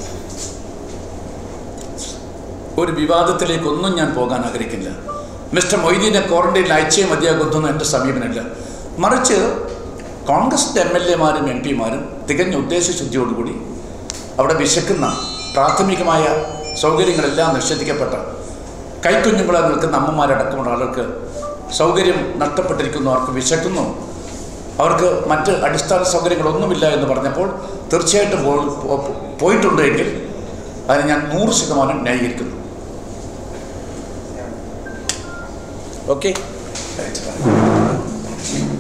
ഒരു വിവാദത്തിലേക്കൊന്നും ഞാൻ പോകാൻ ആഗ്രഹിക്കില്ല മിസ്റ്റർ മൊയ്തീനെ ക്വാറന്റൈനിൽ അയച്ചേ മതിയാകുന്നു എൻ്റെ സമീപനമില്ല മറിച്ച് കോൺഗ്രസിൻ്റെ എം എൽ എമാരും എം പിമാരും തികഞ്ഞ ഉദ്ദേശശുദ്ധിയോടുകൂടി അവിടെ വിശക്കുന്ന പ്രാഥമികമായ സൗകര്യങ്ങളെല്ലാം നിഷേധിക്കപ്പെട്ട കൈക്കുഞ്ഞുങ്ങളെ നിൽക്കുന്ന അമ്മമാരടക്കമുള്ള ആളുകൾക്ക് സൗകര്യം നഷ്ടപ്പെട്ടിരിക്കുന്നു അവർക്ക് വിശക്കുന്നു അവർക്ക് മറ്റ് അടിസ്ഥാന സൗകര്യങ്ങളൊന്നുമില്ല എന്ന് പറഞ്ഞപ്പോൾ തീർച്ചയായിട്ടും പോ- പോ- പോയിട്ടുണ്ട് എങ്കിൽ അതിന് ഞാൻ നൂറ് ശതമാനം ന്യായീകരിക്കുന്നു ഓക്കെ